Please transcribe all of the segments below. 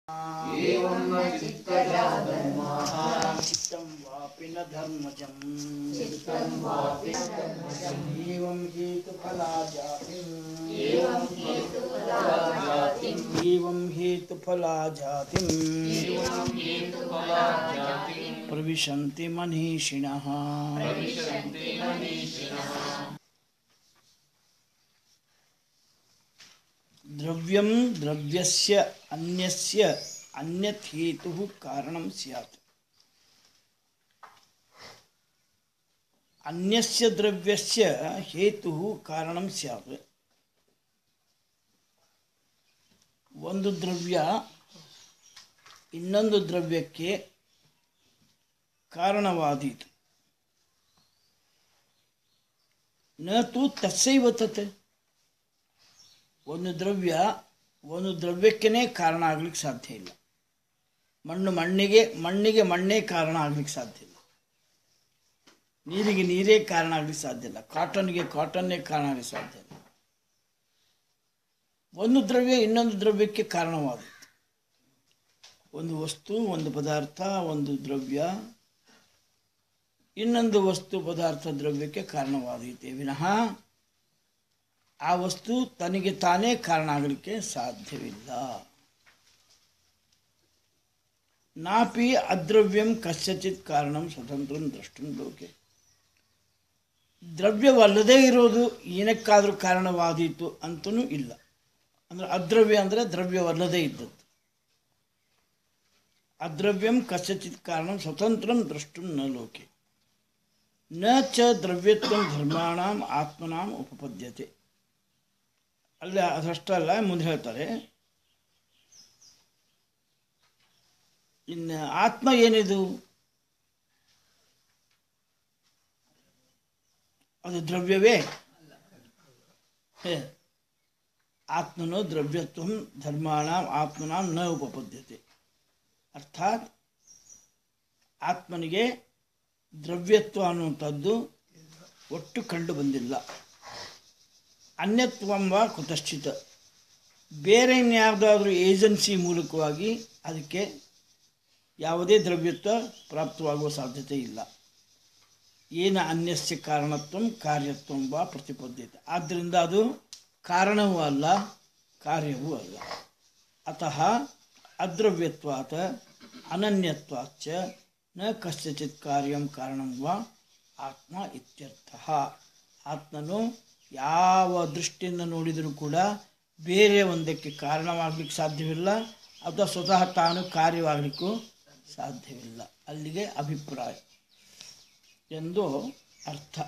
एवं न चित्तजा धर्माः चित्तं वापि न धर्मजम् चित्तं वापि न धर्मजम् एवं हेतुफला जातिम् एवं हेतुफला जातिम् एवं हेतुफला जातिम् एवं हेतुफला जातिम् प्रविशन्ति मनीषिणः प्रविशन्ति मनीषिणः द्रव्यं द्रव्यस्य अन्यस्य अन्यत् हेतुः कारणं स्यात् अन्यस्य द्रव्यस्य ಹೇತುಃ ಕಾರಣಂ ಸ್ಯಾತ್ ಒಂದು ದ್ರವ್ಯ ಇನ್ನೊಂದು ದ್ರವ್ಯಕ್ಕೆ ಕಾರಣವಾದೀತು ನ ತು ತಸ್ಸೈವ ತತ್ ಒಂದು ದ್ರವ್ಯ ಒಂದು ದ್ರವ್ಯಕ್ಕೇ ಕಾರಣ ಆಗ್ಲಿಕ್ಕೆ ಸಾಧ್ಯ ಇಲ್ಲ ಮಣ್ಣು ಮಣ್ಣಿಗೆ ಮಣ್ಣಿಗೆ ಮಣ್ಣೇ ಕಾರಣ ಆಗ್ಲಿಕ್ಕೆ ಸಾಧ್ಯ ಇಲ್ಲ ನೀರಿಗೆ ನೀರೇ ಕಾರಣ ಆಗ್ಲಿಕ್ಕೆ ಸಾಧ್ಯ ಇಲ್ಲ ಕಾಟನ್ಗೆ ಕಾಟನ್ನೇ ಕಾರಣ ಆಗ್ಲಿಕ್ಕೆ ಸಾಧ್ಯ ಇಲ್ಲ ಒಂದು ದ್ರವ್ಯ ಇನ್ನೊಂದು ದ್ರವ್ಯಕ್ಕೆ ಕಾರಣವಾದೀತು ಒಂದು ವಸ್ತು ಒಂದು ಪದಾರ್ಥ ಒಂದು ದ್ರವ್ಯ ಇನ್ನೊಂದು ವಸ್ತು ಪದಾರ್ಥ ದ್ರವ್ಯಕ್ಕೆ ಕಾರಣವಾದೀತೆ ವಿನಃ ಆ ವಸ್ತು ತನಗೆ ತಾನೇ ಕಾರಣ ಆಗಲಿಕ್ಕೆ ಸಾಧ್ಯವಿಲ್ಲ ನಾಪಿ ಅದ್ರವ್ಯಂ ಕಸ್ಯಚಿತ್ ಕಾರಣಂ ಸ್ವತಂತ್ರ ದ್ರಷ್ಟುಂ ಲೋಕೆ ದ್ರವ್ಯವಲ್ಲದೇ ಇರೋದು ಏನಕ್ಕಾದರೂ ಕಾರಣವಾದೀತು ಅಂತನೂ ಇಲ್ಲ ಅಂದರೆ ಅದ್ರವ್ಯ ಅಂದರೆ ದ್ರವ್ಯವಲ್ಲದೇ ಇದ್ದದ್ದು ಅದ್ರವ್ಯಂ ಕಸ್ಯಚಿತ್ ಕಾರಣ ಸ್ವತಂತ್ರ ದ್ರಷ್ಟುಂ ನ ಲೋಕೆ ನ ಚ ದ್ರವ್ಯತ್ವ ಧರ್ಮಾಣಂ ಆತ್ಮನಾಂ ಉಪಪದ್ಯತೆ ಅಲ್ಲ ಅದಷ್ಟಲ್ಲ ಮುಂದೆ ಹೇಳ್ತಾರೆ ಇನ್ನು ಆತ್ಮ ಏನಿದು ಅದು ದ್ರವ್ಯವೇ ಹೇ ಆತ್ಮನೋ ದ್ರವ್ಯತ್ವ ಧರ್ಮಾಣ ಆತ್ಮನಾಂ ನ ಉಪಪದ್ಯತೆ ಅರ್ಥಾತ್ ಆತ್ಮನಿಗೆ ದ್ರವ್ಯತ್ವ ಅನ್ನುವಂಥದ್ದು ಒಟ್ಟು ಕಂಡು ಬಂದಿಲ್ಲ ಅನ್ಯತ್ವಂಬ ಕುತಶ್ಚಿತ ಬೇರೆ ಇನ್ಯಾವುದಾದ್ರೂ ಏಜೆನ್ಸಿ ಮೂಲಕವಾಗಿ ಅದಕ್ಕೆ ಯಾವುದೇ ದ್ರವ್ಯತ್ವ ಪ್ರಾಪ್ತವಾಗುವ ಸಾಧ್ಯತೆ ಇಲ್ಲ ಏನ ಅನ್ಯಸ್ಯ ಕಾರಣತ್ವ ಕಾರ್ಯತ್ವ ವಾ ಪ್ರತಿಪದ್ಯತೆ ಆದ್ದರಿಂದ ಅದು ಕಾರಣವೂ ಅಲ್ಲ ಕಾರ್ಯವೂ ಅಲ್ಲ ಅತಃ ಅದ್ರವ್ಯತ್ವಾತ್ ಅನನ್ಯತ್ವಾಚ್ಚ ನ ಕಸ್ಯಚಿತ್ ಕಾರ್ಯಂ ಕಾರಣಂ ವಾ ಆತ್ಮ ಇತ್ಯರ್ಥ ಆತ್ಮನು ಯಾವ ದೃಷ್ಟಿಯಿಂದ ನೋಡಿದರೂ ಕೂಡ ಬೇರೆ ಒಂದಕ್ಕೆ ಕಾರಣವಾಗಲಿಕ್ಕೆ ಸಾಧ್ಯವಿಲ್ಲ ಅಥವಾ ಸ್ವತಃ ತಾನು ಕಾರ್ಯವಾಗಲಿಕ್ಕೂ ಸಾಧ್ಯವಿಲ್ಲ ಅಲ್ಲಿಗೆ ಅಭಿಪ್ರಾಯ ಎಂದು ಅರ್ಥ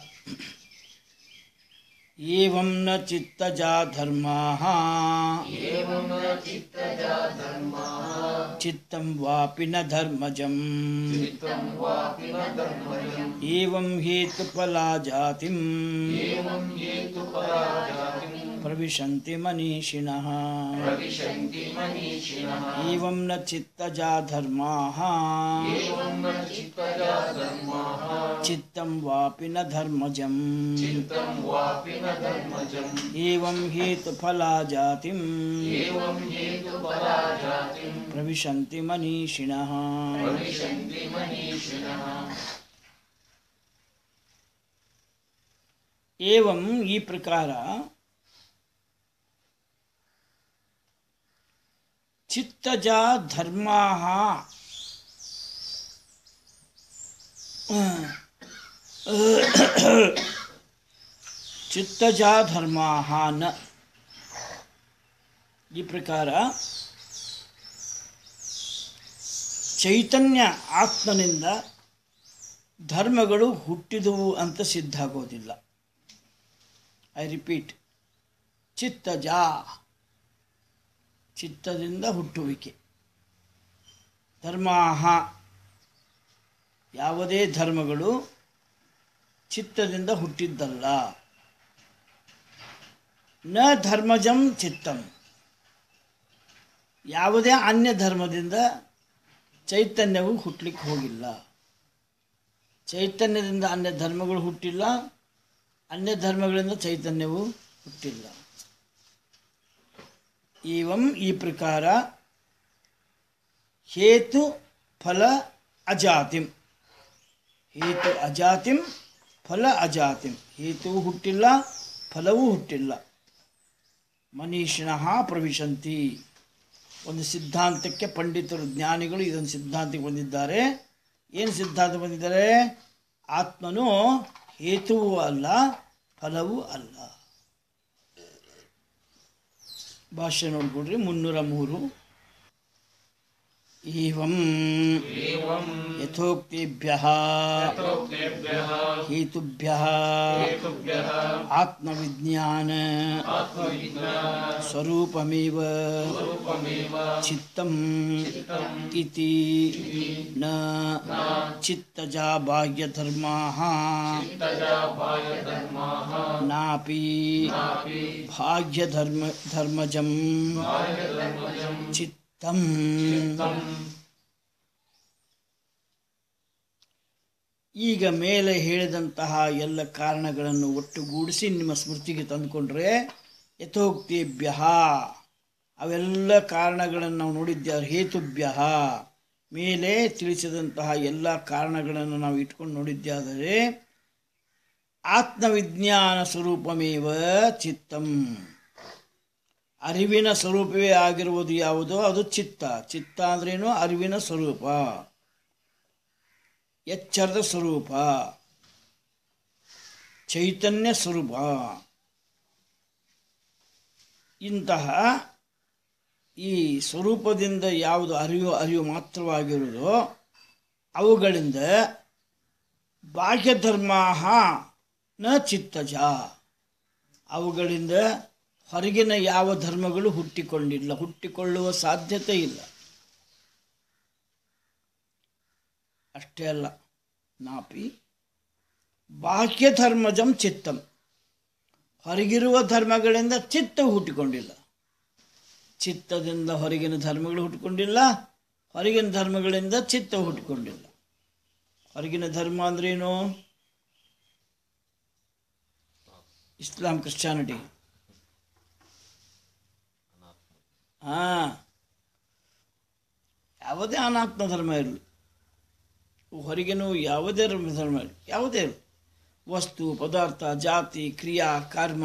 ಏವಂ ನ ಚಿತ್ತಜಾ ಧರ್ಮಾ एवं न चित्तजा धर्माः ಚಿತ್ತಂ ವಾಪಿ ನ ಧರ್ಮಜಂ चित्तं वापि न धर्मजम् ಏವಂ ಹೇತುಫಲಾ ಜಾತಿಂ एवं हेतुफला जातिम् ಪ್ರವಿಶಂತಿ ಮನೀಷಿಣಃ प्रविशन्ति मनीषिणः ಏವಂ ನ ಚಿತ್ತಜಾ ಧರ್ಮಾ एवं न चित्तजा धर्माः ಚಿತ್ತಂ ವಾಪಿ ನ ಧರ್ಮಜಂ चित्तं वापि न धर्मजम् ಏವಂ ಹೇತುಫಲಾ ಜಾತಿಂ एवं हेतुफला जातिम् ಪ್ರವಿಶಂತಿ ಮನೀಷಿಣಃ प्रविशन्ति मनीषिणः ಏವಂ ಈ ಪ್ರಕಾರ ಚಿತ್ತಜ ಧರ್ಮಾ ಚಿತ್ತಜ ಧರ್ಮಾ ನ ಈ ಪ್ರಕಾರ ಚೈತನ್ಯ ಆತ್ಮನಿಂದ ಧರ್ಮಗಳು ಹುಟ್ಟಿದುವು ಅಂತ ಸಿದ್ಧ ಆಗೋದಿಲ್ಲ ಐ ರಿಪೀಟ್ ಚಿತ್ತಜ ಚಿತ್ತದಿಂದ ಹುಟ್ಟುವಿಕೆ ಧರ್ಮಾಹ ಯಾವುದೇ ಧರ್ಮಗಳು ಚಿತ್ತದಿಂದ ಹುಟ್ಟಿದ್ದಲ್ಲ ನ ಧರ್ಮಜಂ ಚಿತ್ತಂ ಯಾವುದೇ ಅನ್ಯ ಧರ್ಮದಿಂದ ಚೈತನ್ಯವು ಹುಟ್ಟಲಿಕ್ಕೆ ಹೋಗಿಲ್ಲ ಚೈತನ್ಯದಿಂದ ಅನ್ಯ ಧರ್ಮಗಳು ಹುಟ್ಟಿಲ್ಲ ಅನ್ಯ ಧರ್ಮಗಳಿಂದ ಚೈತನ್ಯವು ಹುಟ್ಟಿಲ್ಲ ಏವಂ ಈ ಪ್ರಕಾರ ಹೇತು ಫಲ ಅಜಾತಿಂ ಹೇತು ಅಜಾತಿಂ ಫಲ ಅಜಾತಿಂ ಹೇತು ಹುಟ್ಟಿಲ್ಲ ಫಲವೂ ಹುಟ್ಟಿಲ್ಲ ಮನೀಷಿಣಃ ಪ್ರವಿಶಂತಿ ಒಂದು ಸಿದ್ಧಾಂತಕ್ಕೆ ಪಂಡಿತರು ಜ್ಞಾನಿಗಳು ಇದೊಂದು ಸಿದ್ಧಾಂತಕ್ಕೆ ಬಂದಿದ್ದಾರೆ ಏನು ಸಿದ್ಧಾಂತ ಬಂದಿದ್ದಾರೆ ಆತ್ಮನು ಹೇತುವೂ ಅಲ್ಲ ಫಲವೂ ಅಲ್ಲ ಭಾಷೆ ನೋಡ್ಕೊಡ್ರಿ ಮುನ್ನೂರ ಮೂರು ಏವಂ ಯಥೋಕ್ತಿಭ್ಯ ತೋಕ್ತೇಭ್ಯಃ ಹೇತುಭ್ಯ ಹೇತುಭ್ಯಃ ಆತ್ಮವಿಜ್ಞಾನ ಸ್ವರೂಪಮೇವ ರೂಪಮೇವ ಚಿತ್ತಂ ಇತಿ ನ ಚಿತ್ತಜಾ ಬಾಹ್ಯಧರ್ಮಾಃ ತಜಾ ಬಾಹ್ಯಧರ್ಮಾಃ ನಾಪಿ ಭಾಗ್ಯಧರ್ಮ ಧರ್ಮಜಂ ಚಿತ್ತಂ ಈಗ ಮೇಲೆ ಹೇಳಿದಂತಹ ಎಲ್ಲ ಕಾರಣಗಳನ್ನು ಒಟ್ಟುಗೂಡಿಸಿ ನಿಮ್ಮ ಸ್ಮೃತಿಗೆ ತಂದುಕೊಂಡ್ರೆ ಯಥೋಕ್ತಿಭ್ಯ ಅವೆಲ್ಲ ಕಾರಣಗಳನ್ನು ನಾವು ನೋಡಿದ್ದೇವೆ ಹೇತುಭ್ಯ ಮೇಲೆ ತಿಳಿಸಿದಂತಹ ಎಲ್ಲ ಕಾರಣಗಳನ್ನು ನಾವು ಇಟ್ಕೊಂಡು ನೋಡಿದ್ದಾದರೆ ಆತ್ಮವಿಜ್ಞಾನ ಸ್ವರೂಪಮೇವ ಚಿತ್ತಂ ಅರಿವಿನ ಸ್ವರೂಪವೇ ಆಗಿರುವುದು ಯಾವುದೋ ಅದು ಚಿತ್ತ ಚಿತ್ತ ಅಂದ್ರೇನು ಅರಿವಿನ ಸ್ವರೂಪ ಎಚ್ಚರದ ಸ್ವರೂಪ ಚೈತನ್ಯ ಸ್ವರೂಪ ಇಂತಹ ಈ ಸ್ವರೂಪದಿಂದ ಯಾವುದು ಅರಿವು ಅರಿವು ಮಾತ್ರವಾಗಿರುವುದೋ ಅವುಗಳಿಂದ ಬಾಹ್ಯಧರ್ಮ ನ ಚಿತ್ತಜ ಅವುಗಳಿಂದ ಹೊರಗಿನ ಯಾವ ಧರ್ಮಗಳು ಹುಟ್ಟಿಕೊಂಡಿಲ್ಲ ಹುಟ್ಟಿಕೊಳ್ಳುವ ಸಾಧ್ಯತೆ ಇಲ್ಲ ಅಷ್ಟೇ ಅಲ್ಲ ನಾಪಿ ಬಾಹ್ಯ ಧರ್ಮಜಂ ಚಿತ್ತಂ ಹೊರಗಿರುವ ಧರ್ಮಗಳಿಂದ ಚಿತ್ತ ಹುಟ್ಟಿಕೊಂಡಿಲ್ಲ ಚಿತ್ತದಿಂದ ಹೊರಗಿನ ಧರ್ಮಗಳು ಹುಟ್ಟಿಕೊಂಡಿಲ್ಲ ಹೊರಗಿನ ಧರ್ಮಗಳಿಂದ ಚಿತ್ತ ಹುಟ್ಟಿಕೊಂಡಿಲ್ಲ ಹೊರಗಿನ ಧರ್ಮ ಅಂದ್ರೇನು ಇಸ್ಲಾಂ ಕ್ರಿಶ್ಚಾನಿಟಿ ಹಾ ಯಾವುದೇ ಅನಾತ್ಮ ಧರ್ಮ ಇರಲಿ ಹೊರಗಿನ ಯಾವುದೇ ಧರ್ಮ ಧರ್ಮ ಇರಲಿ ಯಾವುದೇ ಇರಲಿ ವಸ್ತು ಪದಾರ್ಥ ಜಾತಿ ಕ್ರಿಯಾ ಕರ್ಮ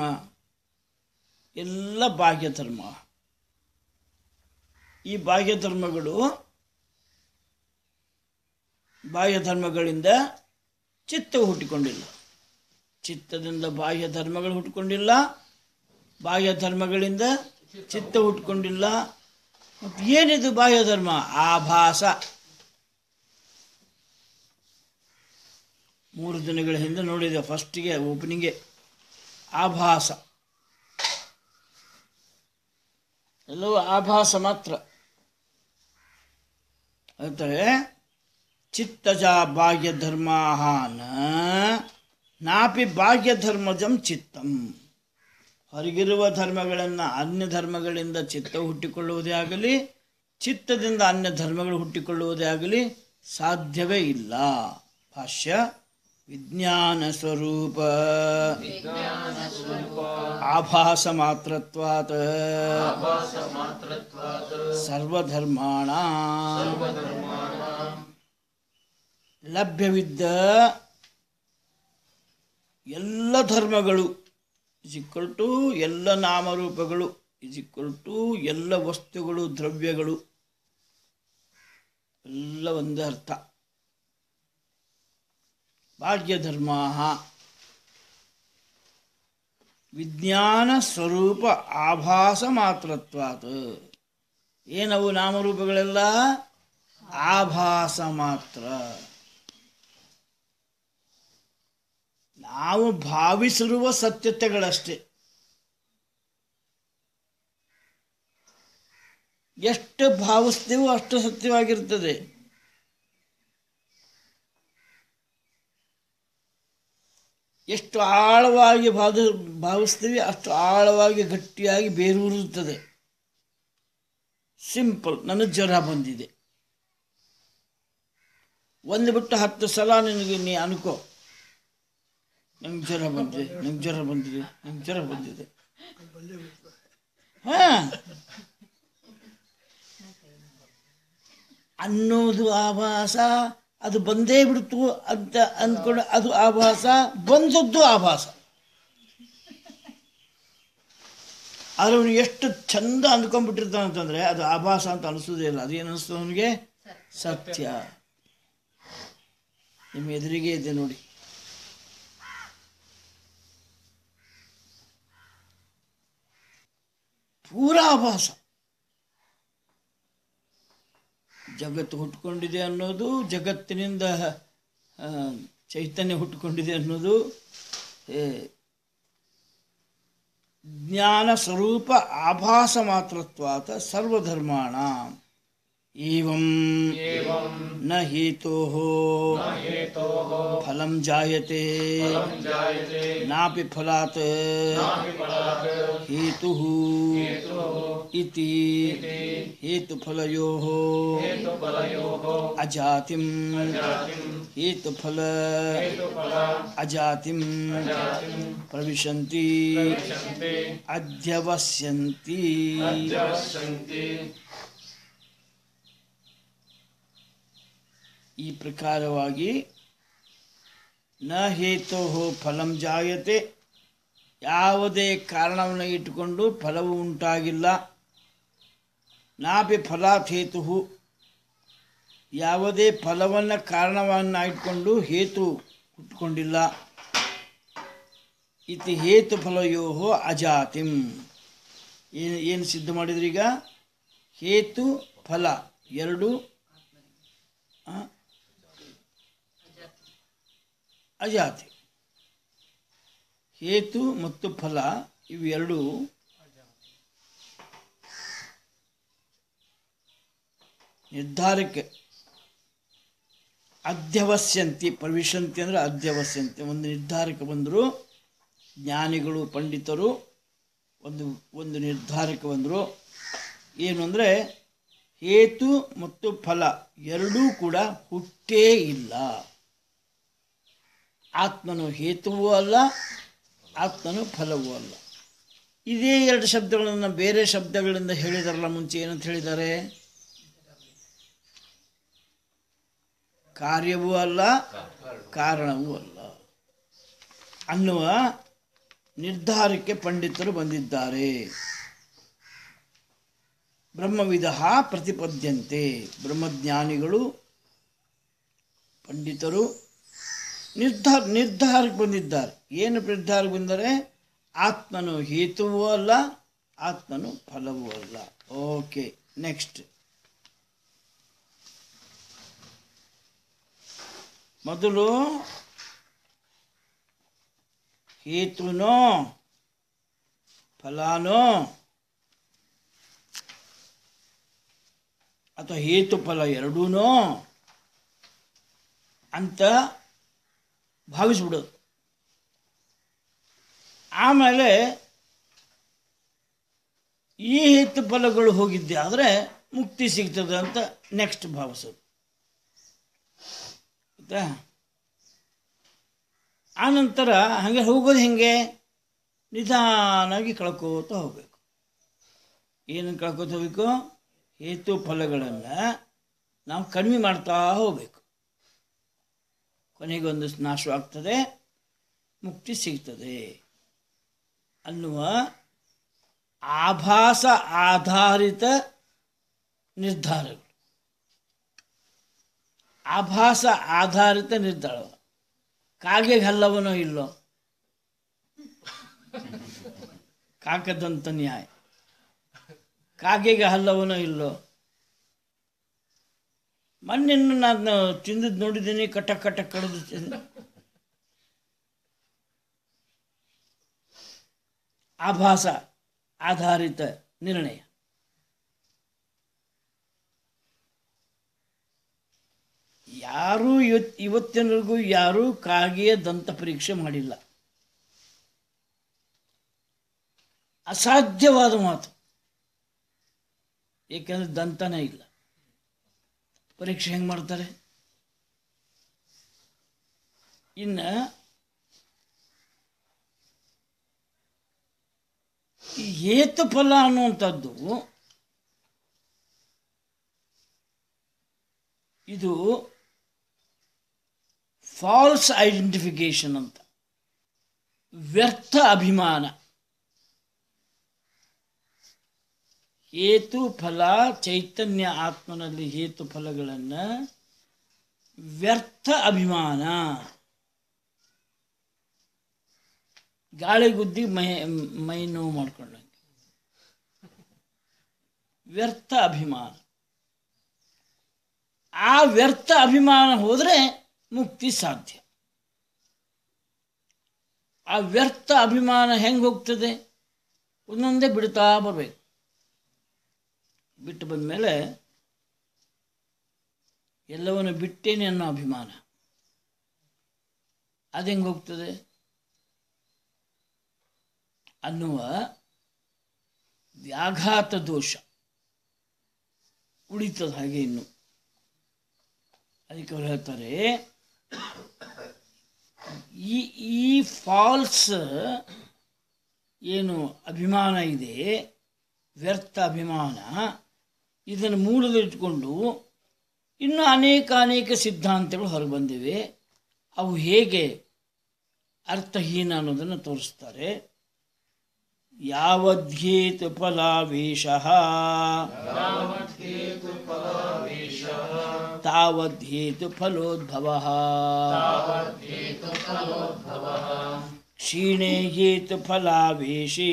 ಎಲ್ಲ ಬಾಹ್ಯ ಧರ್ಮ ಈ ಬಾಹ್ಯ ಧರ್ಮಗಳು ಬಾಹ್ಯ ಧರ್ಮಗಳಿಂದ ಚಿತ್ತವು ಹುಟ್ಟಿಕೊಂಡಿಲ್ಲ ಚಿತ್ತದಿಂದ ಬಾಹ್ಯ ಧರ್ಮಗಳು ಹುಟ್ಟಿಕೊಂಡಿಲ್ಲ ಬಾಹ್ಯ ಧರ್ಮಗಳಿಂದ ಚಿತ್ತ ಹುಟ್ಟಿಕೊಂಡಿಲ್ಲ ಮತ್ತು ಏನಿದು ಬಾಹ್ಯ ಧರ್ಮ ಆಭಾಸ ಮೂರು ದಿನಗಳ ಹಿಂದೆ ನೋಡಿದೆ ಫಸ್ಟಿಗೆ ಓಪನಿಂಗೆ ಆಭಾಸ ಎಲ್ಲವೂ ಆಭಾಸ ಮಾತ್ರ ಅಂತಾರೆ ಚಿತ್ತಜ ಬಾಹ್ಯ ಧರ್ಮಾಹಾನ ನಾಪಿ ಬಾಹ್ಯ ಧರ್ಮಜಂ ಚಿತ್ತಂ ಹೊರಗಿರುವ ಧರ್ಮಗಳನ್ನು ಅನ್ಯ ಧರ್ಮಗಳಿಂದ ಚಿತ್ತ ಹುಟ್ಟಿಕೊಳ್ಳುವುದೇ ಆಗಲಿ ಚಿತ್ತದಿಂದ ಅನ್ಯ ಧರ್ಮಗಳು ಹುಟ್ಟಿಕೊಳ್ಳುವುದೇ ಆಗಲಿ ಸಾಧ್ಯವೇ ಇಲ್ಲ ಭಾಷ್ಯ ವಿಜ್ಞಾನ ಸ್ವರೂಪ ಆಭಾಸ ಮಾತ್ರತ್ವಾತ್ ಸರ್ವಧರ್ಮಾಣ ಲಭ್ಯವಿದ್ದ ಎಲ್ಲ ಧರ್ಮಗಳು ಇಸ್ ಈಕ್ವಲ್ ಟು ಎಲ್ಲ ನಾಮರೂಪಗಳು ಇಸ್ ಈಕ್ವಲ್ ಟು ಎಲ್ಲ ವಸ್ತುಗಳು ದ್ರವ್ಯಗಳು ಎಲ್ಲ ಒಂದೇ ಅರ್ಥ ಭಾಗ್ಯಧರ್ಮ ವಿಜ್ಞಾನ ಸ್ವರೂಪ ಆಭಾಸ ಮಾತ್ರತ್ವಾತ್ ಏನವು ನಾಮರೂಪಗಳೆಲ್ಲ ಆಭಾಸ ಮಾತ್ರ ನಾವು ಭಾವಿಸಿರುವ ಸತ್ಯತೆಗಳಷ್ಟೇ ಎಷ್ಟು ಭಾವಿಸ್ತೀವೋ ಅಷ್ಟು ಸತ್ಯವಾಗಿರ್ತದೆ ಎಷ್ಟು ಆಳವಾಗಿ ಭಾವ ಭಾವಿಸ್ತೀವಿ ಅಷ್ಟು ಆಳವಾಗಿ ಗಟ್ಟಿಯಾಗಿ ಬೇರೂರುತ್ತದೆ ಸಿಂಪಲ್ ನನಗೆ ಜ್ವರ ಬಂದಿದೆ ಒಂದು ಬಿಟ್ಟು ಹತ್ತು ಸಲ ನಿನಗೆ ನೀ ಅನ್ಕೋ ನಂಗೆ ಜ್ವರ ಬಂದಿದೆ ನಂಗೆ ಜ್ವರ ಬಂದಿದೆ ನಂಗೆ ಜ್ವರ ಬಂದಿದೆ ಹಾ ಅನ್ನೋದು ಆಭಾಸ ಅದು ಬಂದೇ ಬಿಡ್ತು ಅಂತ ಅಂದ್ಕೊಂಡು ಅದು ಆಭಾಸ ಬಂದದ್ದು ಆಭಾಸ ಆದ್ರೆ ಅವನು ಎಷ್ಟು ಚಂದ ಅಂದ್ಕೊಂಡ್ಬಿಟ್ಟಿರ್ತಾನೆ ಅಂತಂದ್ರೆ ಅದು ಆಭಾಸ ಅಂತ ಅನಿಸೋದೇ ಇಲ್ಲ ಅದೇನು ಅನಿಸ್ತು ಅವನಿಗೆ ಸತ್ಯ ನಿಮ್ಮ ಎದುರಿಗೆ ಇದೆ ನೋಡಿ ಪೂರಾ ಆಭಾಸ ಜಗತ್ತು ಹುಟ್ಕೊಂಡಿದೆ ಅನ್ನೋದು ಜಗತ್ತಿನಿಂದ ಆ, ಚೈತನ್ಯ ಹುಟ್ಟುಕೊಂಡಿದೆ ಅನ್ನೋದು ಏ, ಜ್ಞಾನ ಸ್ವರೂಪ ಆಭಾಸ ಮಾತ್ರತ್ವಾತ ಸರ್ವಧರ್ಮಾಣ ಏವಂ ನ ಹೇತೋ हेतोः ಫಲಂ ಜಾಯತೆ जायते ನಾಪಿ ಫಲಾತ್ फलात् ಹೇತು ಇತಿ ಹೇತುಫಲಯೋ हेतुफलयोः ಅಜಾತಿಂ जातिम् ಹೇತುಫಲ हेतुफल ಅಜಾತಿಂ जातिम् ಪ್ರವಿಶಂತಿ विशन्ति ಅಧ್ಯವಸ್ಯಂತಿ अध्यवस्यन्ति ಈ ಪ್ರಕಾರವಾಗಿ ನ ಹೇತೋ ಫಲಂ ಜಾಯತೆ ಯಾವುದೇ ಕಾರಣವನ್ನು ಇಟ್ಟುಕೊಂಡು ಫಲವು ಉಂಟಾಗಿಲ್ಲ ನಾಪಿ ಫಲಾತ್ ಹೇತು ಯಾವುದೇ ಫಲವನ್ನು ಕಾರಣವನ್ನು ಇಟ್ಕೊಂಡು ಹೇತು ಹುಟ್ಟುಕೊಂಡಿಲ್ಲ ಇತಿ ಹೇತು ಫಲಯೋ ಅಜಾತಿಂ ಏನು ಏನು ಸಿದ್ಧ ಮಾಡಿದ್ರೀಗ ಹೇತು ಫಲ ಎರಡು ಆ, ಅಜಾತಿ ಹೇತು ಮತ್ತು ಫಲ ಇವೆರಡು ನಿರ್ಧಾರಕ್ಕೆ ಅಧ್ಯವಸ್ಯಂತಿ ಪ್ರವಿಶಂತಿ ಅಂದರೆ ಅಧ್ಯವಸ್ಯಂತಿ ಒಂದು ನಿರ್ಧಾರಕ್ಕೆ ಬಂದರು ಜ್ಞಾನಿಗಳು ಪಂಡಿತರು ಒಂದು ಒಂದು ನಿರ್ಧಾರಕ್ಕೆ ಬಂದರು ಏನು ಅಂದರೆ ಹೇತು ಮತ್ತು ಫಲ ಎರಡೂ ಕೂಡ ಹುಟ್ಟೇ ಇಲ್ಲ ಆತ್ಮನು ಹೇತುವೂ ಅಲ್ಲ ಆತ್ಮನು ಫಲವೂ ಅಲ್ಲ ಇದೇ ಎರಡು ಶಬ್ದಗಳನ್ನು ಬೇರೆ ಶಬ್ದಗಳಿಂದ ಹೇಳಿದಾರಲ್ಲ ಮುಂಚೆ ಏನಂತ ಹೇಳಿದ್ದಾರೆ ಕಾರ್ಯವೂ ಅಲ್ಲ ಕಾರಣವೂ ಅಲ್ಲ ಅನ್ನುವ ನಿರ್ಧಾರಕ್ಕೆ ಪಂಡಿತರು ಬಂದಿದ್ದಾರೆ ಬ್ರಹ್ಮವಿಧ ಪ್ರತಿಪದ್ಯಂತೆ ಬ್ರಹ್ಮಜ್ಞಾನಿಗಳು ಪಂಡಿತರು ನಿರ್ಧಾರ ನಿರ್ಧಾರಕ್ಕೆ ಬಂದಿದ್ದಾರೆ ಏನು ನಿರ್ಧಾರಕ್ಕೆ ಬಂದರೆ ಆತ್ಮನು ಹೇತುವೂ ಅಲ್ಲ ಆತ್ಮನು ಫಲವೂ ಅಲ್ಲ ಓಕೆ ನೆಕ್ಸ್ಟ್ ಮೊದಲು ಹೇತುನೋ ಫಲಾನೋ ಅಥವಾ ಹೇತು ಫಲ ಎರಡೂ ಅಂತ ಭಾವಿಸ್ಬಿಡೋದು ಆಮೇಲೆ ಈ ಹೇತು ಫಲಗಳು ಹೋಗಿದ್ದೆ ಆದರೆ ಮುಕ್ತಿ ಸಿಗ್ತದೆ ಅಂತ ನೆಕ್ಸ್ಟ್ ಭಾವಿಸೋದು ಆಯ್ತಾ ಆನಂತರ ಹಾಗೆ ಹೋಗೋದು ಹೆಂಗೆ ನಿಧಾನಾಗಿ ಕಳ್ಕೋತ ಹೋಗಬೇಕು ಏನನ್ನು ಕಳ್ಕೋತ ಹೋಗ್ಬೇಕು ಹೇತು ಫಲಗಳನ್ನು ನಾವು ಕಡಿಮೆ ಮಾಡ್ತಾ ಹೋಗಬೇಕು ಕೊನೆಗೊಂದು ನಾಶವಾಗ್ತದೆ ಮುಕ್ತಿ ಸಿಗ್ತದೆ ಅನ್ನುವ ಆಭಾಸ ಆಧಾರಿತ ನಿರ್ಧಾರಗಳು ಆಭಾಸ ಆಧಾರಿತ ನಿರ್ಧಾರ ಕಾಗೆಗೆ ಹಲ್ಲವನೋ ಇಲ್ಲೋ ಕಾಕದಂತ ನ್ಯಾಯ ಕಾಗೆಗೆ ಹಲ್ಲವನೋ ಇಲ್ಲೋ ಮೊನ್ನೆನ್ನು ನಾನು ತಿಂದದ್ದು ನೋಡಿದ್ದೀನಿ ಕಟ ಕಟ ಕಡಿದು ತಿಂದು ಆಭಾಸ ಆಧಾರಿತ ನಿರ್ಣಯ ಯಾರೂ ಇವತ್ ಇವತ್ತಿನವರೆಗೂ ಯಾರೂ ಕಾಗೆಯ ದಂತ ಪರೀಕ್ಷೆ ಮಾಡಿಲ್ಲ ಅಸಾಧ್ಯವಾದ ಮಾತು ಏಕೆಂದ್ರೆ ದಂತನೇ ಇಲ್ಲ ಪರೀಕ್ಷೆ ಹೆಂಗೆ ಮಾಡ್ತಾರೆ ಇನ್ನು ಈ ಹೇತುಫಲ ಅನ್ನುವಂಥದ್ದು ಇದು ಫಾಲ್ಸ್ ಐಡೆಂಟಿಫಿಕೇಶನ್ ಅಂತ ವ್ಯರ್ಥ ಅಭಿಮಾನ ಹೇತು ಫಲ ಚೈತನ್ಯ ಆತ್ಮನಲ್ಲಿ ಹೇತು ಫಲಗಳನ್ನು ವ್ಯರ್ಥ ಅಭಿಮಾನ ಗಾಳಿ ಗುದ್ದಿ ಮೈ ಮೈ ನೋವು ಮಾಡ್ಕೊಂಡಂಗೆ ವ್ಯರ್ಥ ಅಭಿಮಾನ ಆ ವ್ಯರ್ಥ ಅಭಿಮಾನ ಹೋದರೆ ಮುಕ್ತಿ ಸಾಧ್ಯ ಆ ವ್ಯರ್ಥ ಅಭಿಮಾನ ಹೆಂಗೆ ಹೋಗ್ತದೆ ಒಂದೊಂದೇ ಬಿಡ್ತಾ ಬರಬೇಕು ಬಿಟ್ಟು ಬಂದಮೇಲೆ ಎಲ್ಲವನ್ನು ಬಿಟ್ಟೇನೆ ಅನ್ನೋ ಅಭಿಮಾನ ಅದು ಹೆಂಗೆ ಹೋಗ್ತದೆ ಅನ್ನುವ ವ್ಯಾಘಾತ ದೋಷ ಉಳಿತದ ಹಾಗೆ ಇನ್ನು ಅದಕ್ಕೆ ಅವ್ರು ಹೇಳ್ತಾರೆ ಈ ಈ ಫಾಲ್ಸ್ ಏನು ಅಭಿಮಾನ ಇದೆ ವ್ಯರ್ಥ ಅಭಿಮಾನ ಇದನ್ನು ಮೂಲದಲ್ಲಿಟ್ಕೊಂಡು ಇನ್ನೂ ಅನೇಕ ಅನೇಕ ಸಿದ್ಧಾಂತಗಳು ಹೊರಬಂದಿವೆ ಅವು ಹೇಗೆ ಅರ್ಥಹೀನ ಅನ್ನೋದನ್ನು ತೋರಿಸ್ತಾರೆ ಯಾವದ್ಯೇತು ಫಲಾವೇಶ ತಾವದ್ಯೇತು ಫಲೋದ್ಭವ ಕ್ಷೀಣೆ ಹೇತು ಫಲಾವೇಶೇ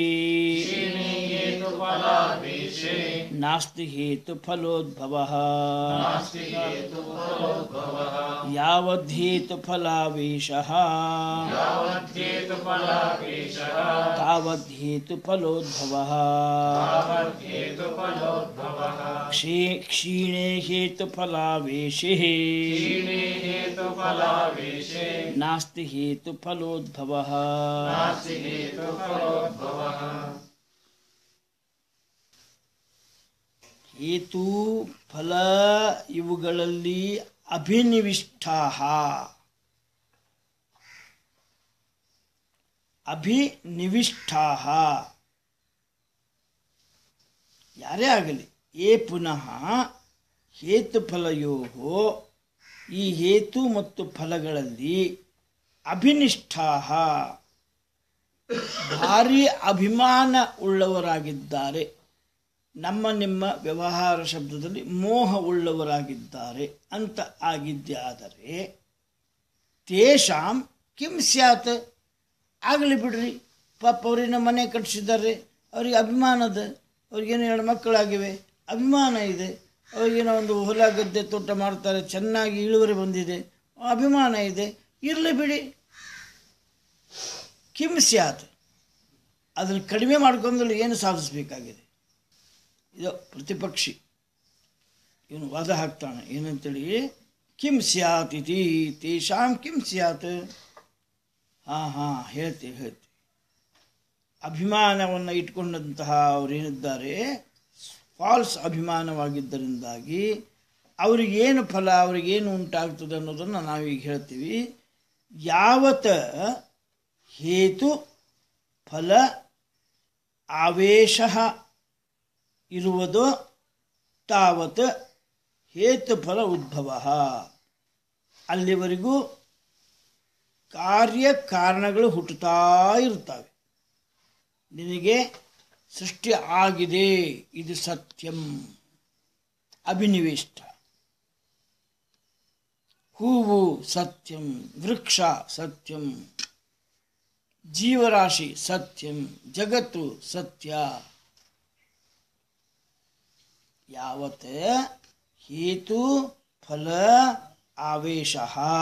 ನಾಸ್ತಿ ಹೇತು ಫಲೋದ್ಭವ ಯಾವದ್ಯೇತು ಫಲಾವೇಶ ತಾವದ್ಯೇತು ಫಲೋದ್ಭವ ಕ್ಷೇ ಕ್ಷೀಣೆ ಹೇತು ಫಲಾವೇಶೇ ನಾಸ್ತಿ ಹೇತು ಫಲೋದ್ಭವ ಹೇತು ಫಲ ಇವುಗಳಲ್ಲಿ ಅಭಿನಿವಿಷ್ಠಾ ಅಭಿನಿವಿಷ್ಠಾ ಯಾರೇ ಆಗಲಿ ಏ ಪುನಃ ಹೇತುಫಲಯೋ ಈ ಹೇತು ಮತ್ತು ಫಲಗಳಲ್ಲಿ ಅಭಿನಿಷ್ಠಾ ಭಾರಿ ಅಭಿಮಾನ ಉಳ್ಳವರಾಗಿದ್ದಾರೆ ನಮ್ಮ ನಿಮ್ಮ ವ್ಯವಹಾರ ಶಬ್ದದಲ್ಲಿ ಮೋಹ ಉಳ್ಳವರಾಗಿದ್ದಾರೆ ಅಂತ ಆಗಿದ್ದಾದರೆ ತೇಷಾಂ ಕಿಂ ಸ್ಯಾತ್ ಆಗಲಿ ಬಿಡ್ರಿ ಪಾಪ ಅವ್ರಿನ ಮನೆ ಕಟ್ಟಿಸಿದ್ದಾರೆ ಅವ್ರಿಗೆ ಅಭಿಮಾನದ ಅವ್ರಿಗೇನು ಎರಡು ಮಕ್ಕಳಾಗಿವೆ ಅಭಿಮಾನ ಇದೆ ಅವ್ರಿಗೇನೋ ಒಂದು ಹೊಲ ಗದ್ದೆ ತೋಟ ಮಾಡ್ತಾರೆ ಚೆನ್ನಾಗಿ ಇಳುವರಿ ಬಂದಿದೆ ಅಭಿಮಾನ ಇದೆ ಇರಲಿ ಬಿಡಿ ಕಿಂ ಸ್ಯಾತ್ ಅದನ್ನು ಕಡಿಮೆ ಮಾಡ್ಕೊಂಡ್ರೆ ಏನು ಸಾಧಿಸಬೇಕಾಗಿದೆ ಇದು ಪ್ರತಿಪಕ್ಷಿ ಇವನು ವಾದ ಹಾಕ್ತಾನೆ ಏನಂತೇಳಿ ಕಿಂ ಸ್ಯಾತ್ ಇತಿ ತೇಷಾಂ ಕಿಂ ಸ್ಯಾತ್ ಹಾಂ ಹಾಂ ಹೇಳ್ತೀವಿ ಹೇಳ್ತೀವಿ ಅಭಿಮಾನವನ್ನು ಇಟ್ಕೊಂಡಂತಹ ಅವರೇನಿದ್ದಾರೆ ಫಾಲ್ಸ್ ಅಭಿಮಾನವಾಗಿದ್ದರಿಂದಾಗಿ ಅವರಿಗೇನು ಫಲ ಅವರಿಗೇನು ಉಂಟಾಗ್ತದೆ ಅನ್ನೋದನ್ನು ನಾವೀಗ ಹೇಳ್ತೀವಿ ಯಾವತ್ತ ಹೇತು ಫಲ ಆವೇಶ ಇರುವುದೋ ತಾವತ್ ಹೇತುಫಲ ಉದ್ಭವ ಅಲ್ಲಿವರೆಗೂ ಕಾರ್ಯ ಕಾರಣಗಳು ಹುಟ್ಟುತ್ತಾ ಇರ್ತವೆ ನಿನಗೆ ಸೃಷ್ಟಿ ಆಗಿದೆ ಇದು ಸತ್ಯಂ ಅಭಿನಿವಿಷ್ಟ ಹೂವು ಸತ್ಯಂ ವೃಕ್ಷ ಸತ್ಯಂ ಜೀವರಾಶಿ ಸತ್ಯಂ ಜಗತ್ತು ಸತ್ಯ ಯಾವತ್ ಹೇತು ಫಲ ಆವೇಶ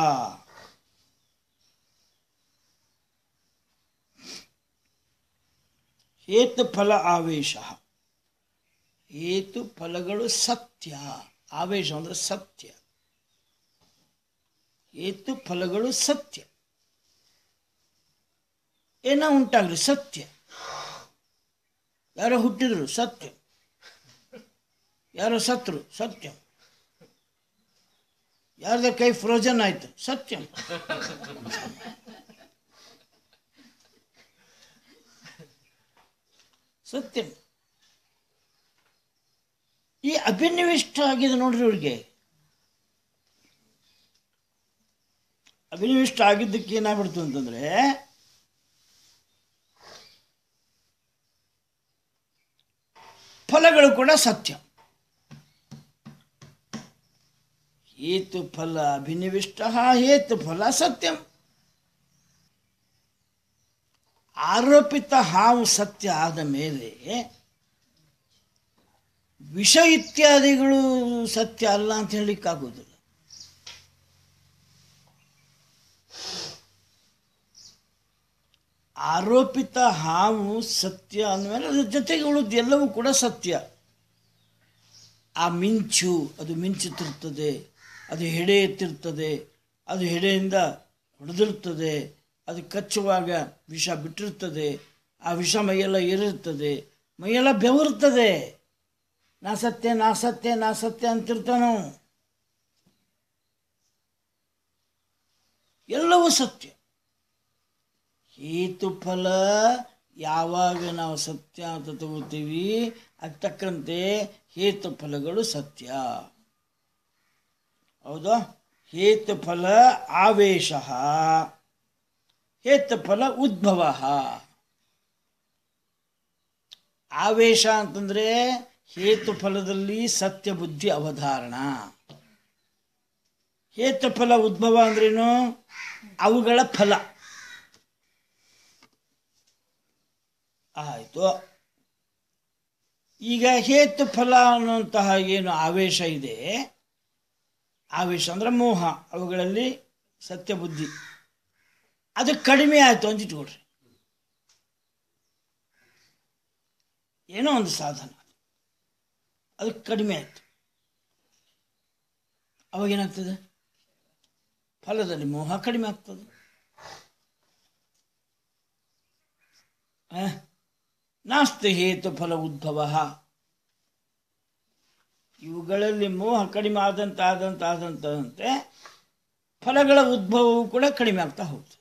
ಹೇತು ಫಲ ಆವೇಶ ಹೇತು ಫಲಗಳು ಸತ್ಯ ಆವೇಶ ಅಂದ್ರೆ ಸತ್ಯ ಹೇತು ಫಲಗಳು ಸತ್ಯ ಏನೋ ಉಂಟಾಗಲಿ ಸತ್ಯ ಯಾರೋ ಹುಟ್ಟಿದ್ರು ಸತ್ಯ ಯಾರೋ ಸತ್ರು ಸತ್ಯ ಯಾರ್ದ ಕೈ ಫ್ರೋಜನ್ ಆಯ್ತು ಸತ್ಯ ಸತ್ಯ ಈ ಅಭಿನಿವಿಷ್ಟ ಆಗಿದೆ ನೋಡ್ರಿ ಇವ್ರಿಗೆ ಅಭಿನಿವಿಷ್ಟ ಆಗಿದ್ದಕ್ಕೆ ಏನಾಗ್ಬಿಡ್ತು ಅಂತಂದರೆ ಫಲಗಳು ಕೂಡ ಸತ್ಯ ಹೇತು ಫಲ ಅಭಿನಿವಿಷ್ಟ ಹೇತು ಫಲ ಸತ್ಯಂ ಆರೋಪಿತ ಹಾವು ಸತ್ಯ ಆದ ಮೇಲೆ ವಿಷ ಇತ್ಯಾದಿಗಳು ಸತ್ಯ ಅಲ್ಲ ಅಂತ ಹೇಳಲಿಕ್ಕಾಗೋದಿಲ್ಲ ಆರೋಪಿತ ಹಾವು ಸತ್ಯ ಅಂದಮೇಲೆ ಅದ್ರ ಜೊತೆಗೆ ಉಳಿದ ಎಲ್ಲವೂ ಕೂಡ ಸತ್ಯ ಆ ಮಿಂಚು ಅದು ಮಿಂಚುತ್ತಿರ್ತದೆ ಅದು ಹೆಡೆ ಎತ್ತಿರ್ತದೆ ಅದು ಹೆಡೆಯಿಂದ ಹೊಡೆದಿರ್ತದೆ ಅದು ಕಚ್ಚುವಾಗ ವಿಷ ಬಿಟ್ಟಿರ್ತದೆ ಆ ವಿಷ ಮೈಯೆಲ್ಲ ಏರಿರ್ತದೆ ಮೈಯೆಲ್ಲ ಬೆವರ್ತದೆ ನಾ ಸತ್ಯ ನಾ ಸತ್ಯ ನಾ ಸತ್ಯ ಅಂತಿರ್ತಾನೋ ಎಲ್ಲವೂ ಸತ್ಯ ಹೇತು ಫಲ ಯಾವಾಗ ನಾವು ಸತ್ಯ ಅಂತ ತಗೋತೀವಿ ಅದಕ್ಕೆ ತಕ್ಕಂತೆ ಹೇತು ಫಲಗಳು ಸತ್ಯ ಹೌದಾ ಹೇತು ಫಲ ಆವೇಶ ಹೇತು ಫಲ ಉದ್ಭವ ಆವೇಶ ಅಂತಂದ್ರೆ ಹೇತು ಫಲದಲ್ಲಿ ಸತ್ಯ ಬುದ್ಧಿ ಅವಧಾರಣ ಹೇತು ಫಲ ಉದ್ಭವ ಅಂದ್ರೇನು ಅವುಗಳ ಫಲ ಆಯಿತು ಈಗ ಹೇತು ಫಲ ಅನ್ನುವಂತಹ ಏನು ಆವೇಶ ಇದೆ ಆವೇಶ ಅಂದ್ರೆ ಮೋಹ ಅವುಗಳಲ್ಲಿ ಸತ್ಯ ಬುದ್ಧಿ ಅದು ಕಡಿಮೆ ಆಯಿತು ಅಂತ ಇಟ್ಕೊಳ್ರಿ ಏನೋ ಒಂದು ಸಾಧನ ಅದು ಕಡಿಮೆ ಆಯಿತು ಅವಾಗೇನಾಗ್ತದೆ ಫಲದಲ್ಲಿ ಮೋಹ ಕಡಿಮೆ ಆಗ್ತದೆ ಆ? ನಾಸ್ತಿ ಹೇತು ಫಲ ಉದ್ಭವ ಇವುಗಳಲ್ಲಿ ಮೋಹ ಕಡಿಮೆ ಆದಂತ ಆದಂತ ಆದಂತೆ ಫಲಗಳ ಉದ್ಭವವು ಕೂಡ ಕಡಿಮೆ ಆಗ್ತಾ ಹೋಗ್ತದೆ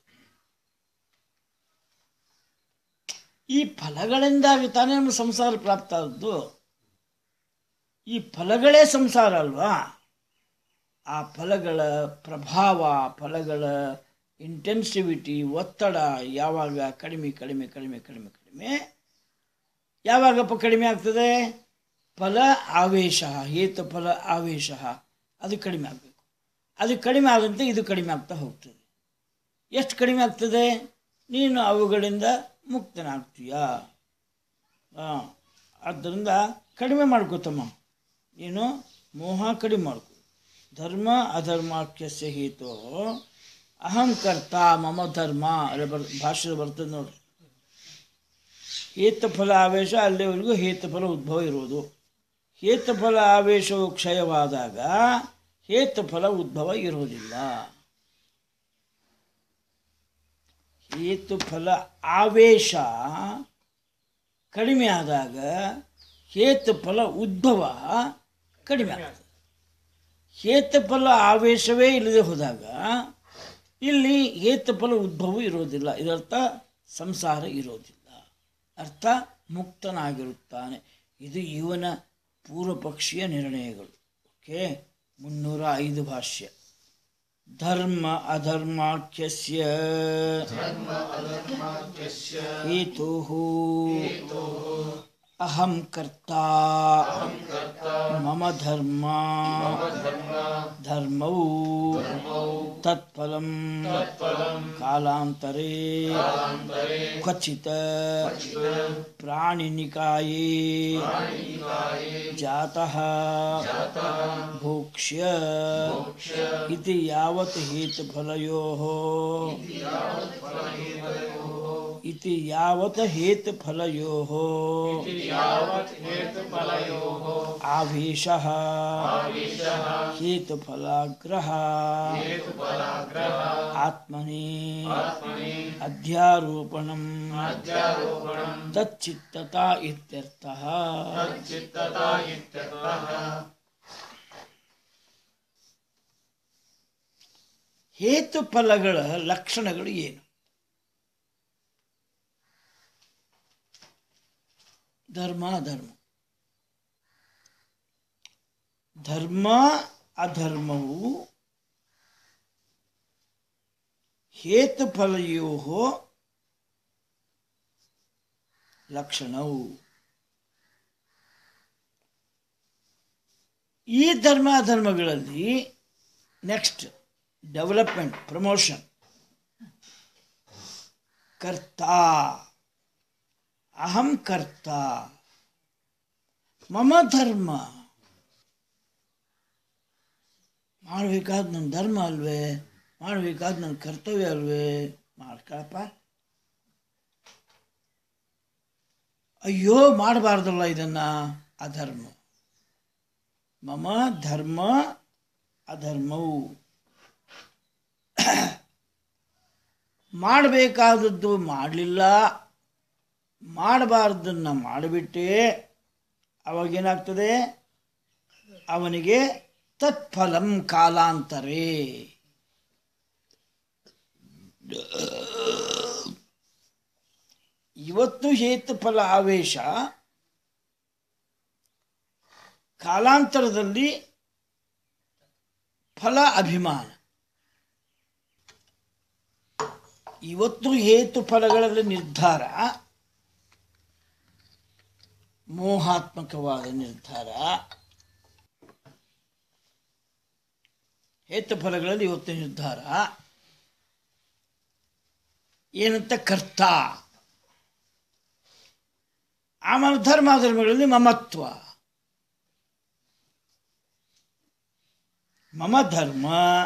ಈ ಫಲಗಳಿಂದಾಗಿ ತಾನೇ ನಮ್ಮ ಸಂಸಾರ ಪ್ರಾಪ್ತ ಆದದ್ದು ಈ ಫಲಗಳೇ ಸಂಸಾರ ಅಲ್ವಾ ಆ ಫಲಗಳ ಪ್ರಭಾವ ಫಲಗಳ ಇಂಟೆನ್ಸಿವಿಟಿ ಒತ್ತಡ ಯಾವಾಗ ಕಡಿಮೆ ಕಡಿಮೆ ಕಡಿಮೆ ಕಡಿಮೆ ಕಡಿಮೆ ಯಾವಾಗಪ್ಪ ಕಡಿಮೆ ಆಗ್ತದೆ ಫಲ ಆವೇಶ ಹೇತು ಫಲ ಆವೇಶ ಅದು ಕಡಿಮೆ ಆಗಬೇಕು ಅದು ಕಡಿಮೆ ಆದಂತೆ ಇದು ಕಡಿಮೆ ಆಗ್ತಾ ಹೋಗ್ತದೆ ಎಷ್ಟು ಕಡಿಮೆ ಆಗ್ತದೆ ನೀನು ಅವುಗಳಿಂದ ಮುಕ್ತನಾಗ್ತೀಯ ಹಾಂ ಆದ್ದರಿಂದ ಕಡಿಮೆ ಮಾಡ್ಕೋತಮ್ಮ ಏನು ಮೋಹ ಕಡಿಮೆ ಮಾಡ್ಕೊ ಧರ್ಮ ಅಧರ್ಮಾಖ್ಯಸ್ಯ ಹೇತು ಅಹಂ ಕರ್ತ ಮಮ ಧರ್ಮ ಅಲ್ಲಿ ಬರ್ ಭಾಷೆ ಬರ್ತದೆ ನೋಡ್ರಿ ಹೇತಫಲ ಆವೇಶ ಅಲ್ಲಿವರೆಗೂ ಹೇತಫಲ ಉದ್ಭವ ಇರುವುದು ಹೇತಫಲ ಆವೇಶವು ಕ್ಷಯವಾದಾಗ ಹೇತಫಲ ಉದ್ಭವ ಇರುವುದಿಲ್ಲ ಹೇತುಫಲ ಆವೇಶ ಕಡಿಮೆ ಆದಾಗ ಹೇತುಫಲ ಉದ್ಭವ ಕಡಿಮೆ ಆಗ್ತದೆ ಹೇತುಫಲ ಆವೇಶವೇ ಇಲ್ಲದೆ ಹೋದಾಗ ಇಲ್ಲಿ ಹೇತುಫಲ ಉದ್ಭವ ಇರೋದಿಲ್ಲ ಇದರ್ಥ ಸಂಸಾರ ಇರೋದಿಲ್ಲ ಅರ್ಥ ಮುಕ್ತನಾಗಿರುತ್ತಾನೆ ಇದು ಇವನ ಪೂರ್ವ ಪಕ್ಷೀಯ ನಿರ್ಣಯಗಳು ಓಕೆ ಮುನ್ನೂರ ಐದು ಭಾಷ್ಯ ಧರ್ಮ ಅಧರ್ಮಾಖ್ಯಸ್ಯ ಹೇತು ಅಹಂ ಕರ್ತ ಮಮ ಧರ್ಮ ಧರ್ಮವು ತತ್ಫಲಂ ಕಾಲಾಂತರೇ ಕ್ವಚಿತ್ ಪ್ರಾಣಿನಿಕಾಯೇ ಜಾತಃ ಭೋಕ್ಷ್ಯ इति यावत् हेतुफलयोः इति यावत् हेतुफलयोः यावत् हेतुफलयोः आवेशः हेतुफलाग्रह हेतुफलाग्रह आत्मनि आत्मनि अध्यारोपणम् अध्यारोपणम् तच्चित्तता इत्यर्थः तच्चित्तता इत्यर्थः ಹೇತುಫಲಗಳ ಲಕ್ಷಣಗಳು ಏನು ಧರ್ಮ ಅಧರ್ಮ ಧರ್ಮ ಅಧರ್ಮವು ಹೇತುಫಲಯೋ ಲಕ್ಷಣವು ಈ ಧರ್ಮ ಅಧರ್ಮಗಳಲ್ಲಿ ನೆಕ್ಸ್ಟ್ ಡೆವಲಪ್ಮೆಂಟ್ ಪ್ರಮೋಷನ್ ಕರ್ತ ಅಹಂ ಕರ್ತ ಮಮ ಧರ್ಮ ಮಾಡಬೇಕಾದ ನನ್ನ ಧರ್ಮ ಅಲ್ವೇ ಮಾಡಬೇಕಾದ ನನ್ನ ಕರ್ತವ್ಯ ಅಲ್ವೇ ಮಾಡ್ಕೊಳಪ್ಪ ಅಯ್ಯೋ ಮಾಡಬಾರ್ದಲ್ಲ ಇದನ್ನ ಅಧರ್ಮ ಮಮ ಧರ್ಮ ಅಧರ್ಮವು ಮಾಡಬೇಕಾದದ್ದು ಮಾಡಲಿಲ್ಲ ಮಾಡಬಾರ್ದನ್ನ ಮಾಡಿಬಿಟ್ಟೆ ಅವಾಗೇನಾಗ್ತದೆ ಅವನಿಗೆ ತತ್ಫಲಂ ಕಾಲಾಂತರೇ ಇವತ್ತು ಹೇತುಫಲ ಆವೇಶ ಕಾಲಾಂತರದಲ್ಲಿ ಫಲ ಅಭಿಮಾನ ಇವತ್ತು ಹೇತು ಫಲಗಳಲ್ಲಿ ನಿರ್ಧಾರ ಮೋಹಾತ್ಮಕವಾದ ನಿರ್ಧಾರ ಹೇತು ಫಲಗಳಲ್ಲಿ ಇವತ್ತು ನಿರ್ಧಾರ ಏನಂತ ಕರ್ತ ಆಮೇಲೆ ಧರ್ಮಾಧರ್ಮಗಳಲ್ಲಿ ಮಮತ್ವ ಮಮ ಧರ್ಮ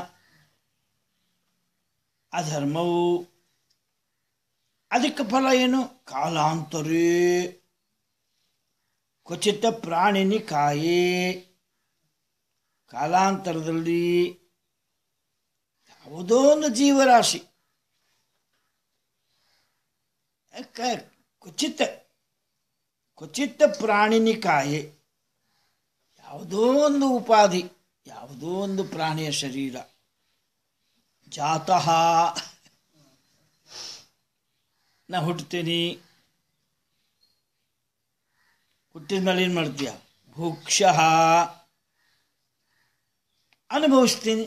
ಅಧರ್ಮವು ಅದಕ್ಕೆ ಫಲ ಏನು ಕಾಲಾಂತರೇ ಕ್ವಚಿತ ಪ್ರಾಣಿನಿ ಕಾಯೇ ಕಾಲಾಂತರದಲ್ಲಿ ಯಾವುದೋ ಒಂದು ಜೀವರಾಶಿ ಕ- ಕ್ವಚಿತ ಕ್ವಚಿತ ಪ್ರಾಣಿನಿ ಕಾಯೆ ಯಾವುದೋ ಒಂದು ಉಪಾಧಿ ಯಾವುದೋ ಒಂದು ಪ್ರಾಣಿಯ ಶರೀರ ಜಾತಃ ನಾ ಹುಟ್ಟುತ್ತೀನಿ ಹುಟ್ಟಿದ ಮೇಲೆ ಏನು ಮಾಡ್ತೀಯ ಭುಕ್ಷಃ ಅನುಭವಿಸ್ತೀನಿ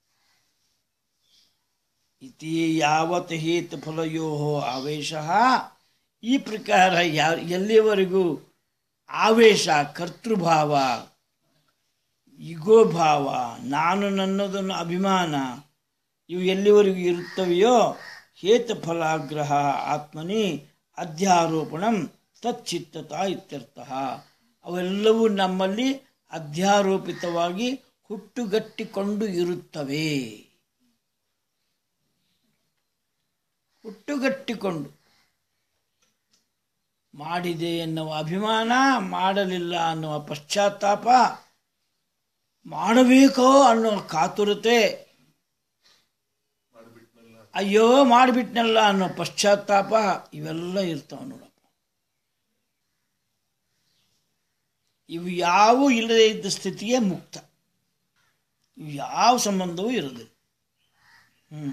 ಇತಿ ಯಾವತ್ ಹೇತು ಫಲಯೋ ಆವೇಶ ಈ ಪ್ರಕಾರ ಯಾ ಎಲ್ಲಿವರೆಗೂ ಆವೇಶ ಕರ್ತೃಭಾವ ಈಗೋಭಾವ ನಾನು ನನ್ನದನ್ನು ಅಭಿಮಾನ ಇವು ಎಲ್ಲಿವರೆಗೂ ಇರುತ್ತವೆಯೋ ಹೇತು ಫಲಾಗ್ರಹ ಆತ್ಮನಿ ಅಧ್ಯಾರೋಪಣಂ ತಚ್ಚಿತ್ತತ ಇತ್ಯರ್ಥ ಅವೆಲ್ಲವೂ ನಮ್ಮಲ್ಲಿ ಅಧ್ಯಾರೋಪಿತವಾಗಿ ಹುಟ್ಟುಗಟ್ಟಿಕೊಂಡು ಇರುತ್ತವೆ ಹುಟ್ಟುಗಟ್ಟಿಕೊಂಡು ಮಾಡಿದೆ ಎನ್ನುವ ಅಭಿಮಾನ ಮಾಡಲಿಲ್ಲ ಅನ್ನುವ ಪಶ್ಚಾತ್ತಾಪ ಮಾಡಬೇಕೋ ಅನ್ನೋ ಕಾತುರತೆ ಅಯ್ಯೋ ಮಾಡಿಬಿಟ್ನಲ್ಲ ಅನ್ನೋ ಪಶ್ಚಾತ್ತಾಪ ಇವೆಲ್ಲ ಇರ್ತಾವ ನೋಡಪ್ಪ ಇವು ಯಾವೂ ಇಲ್ಲದೆ ಇದ್ದ ಸ್ಥಿತಿಯೇ ಮುಕ್ತ ಇವು ಯಾವ ಸಂಬಂಧವೂ ಇರೋದಿಲ್ಲ ಹ್ಞೂ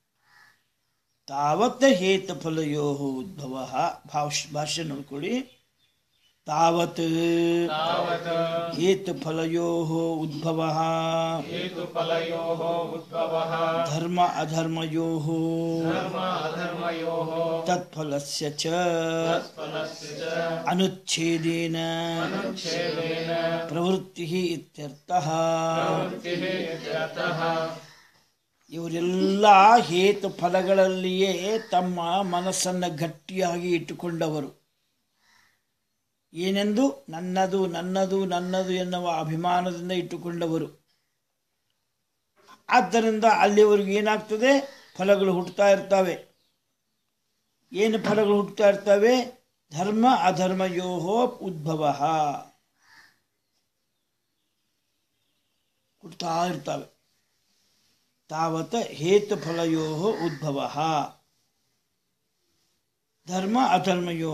ತಾವತ್ ಹೇತುಫಲಯೋ ಉದ್ಭವ ಭಾಷ್ ಭಾಷ್ಯ ನೋಡ್ಕೊಳ್ಳಿ ತಾವತ್ तावत् ಹೇತುಫಲಯೋ ಉದ್ಭವ हेतुफलयोः उद्भवः ಧರ್ಮ ಅಧರ್ಮಯೋ धर्म अधर्मयोः ತತ್ಫಲಸ್ಯ ಚ तत्फलस्य च ಅನುಚ್ಛೇದೇನ अनुच्छेदेन ಪ್ರವೃತ್ತಿ ಇತ್ಯರ್ಥಃ प्रवृत्तिः इत्यर्थः ಇವರೆಲ್ಲ ಹೇತು ಫಲಗಳಲ್ಲಿಯೇ ತಮ್ಮ ಮನಸ್ಸನ್ನು ಗಟ್ಟಿಯಾಗಿ ಇಟ್ಟುಕೊಂಡವರು ಏನೆಂದು ನನ್ನದು ನನ್ನದು ನನ್ನದು ಎನ್ನುವ ಅಭಿಮಾನದಿಂದ ಇಟ್ಟುಕೊಂಡವರು ಆದ್ದರಿಂದ ಅಲ್ಲಿವರೆಗೂ ಏನಾಗ್ತದೆ ಫಲಗಳು ಹುಟ್ಟುತ್ತಾ ಇರ್ತವೆ ಏನು ಫಲಗಳು ಹುಟ್ಟುತ್ತಾ ಇರ್ತವೆ ಧರ್ಮ ಅಧರ್ಮಯೋಹೋ ಉದ್ಭವ ಹುಟ್ಟುತ್ತಾ ಇರ್ತವೆ ತಾವತ್ ಹೇತುಫಲಯೋ ಉದ್ಭವ ಧರ್ಮ ಅಧರ್ಮಯೋ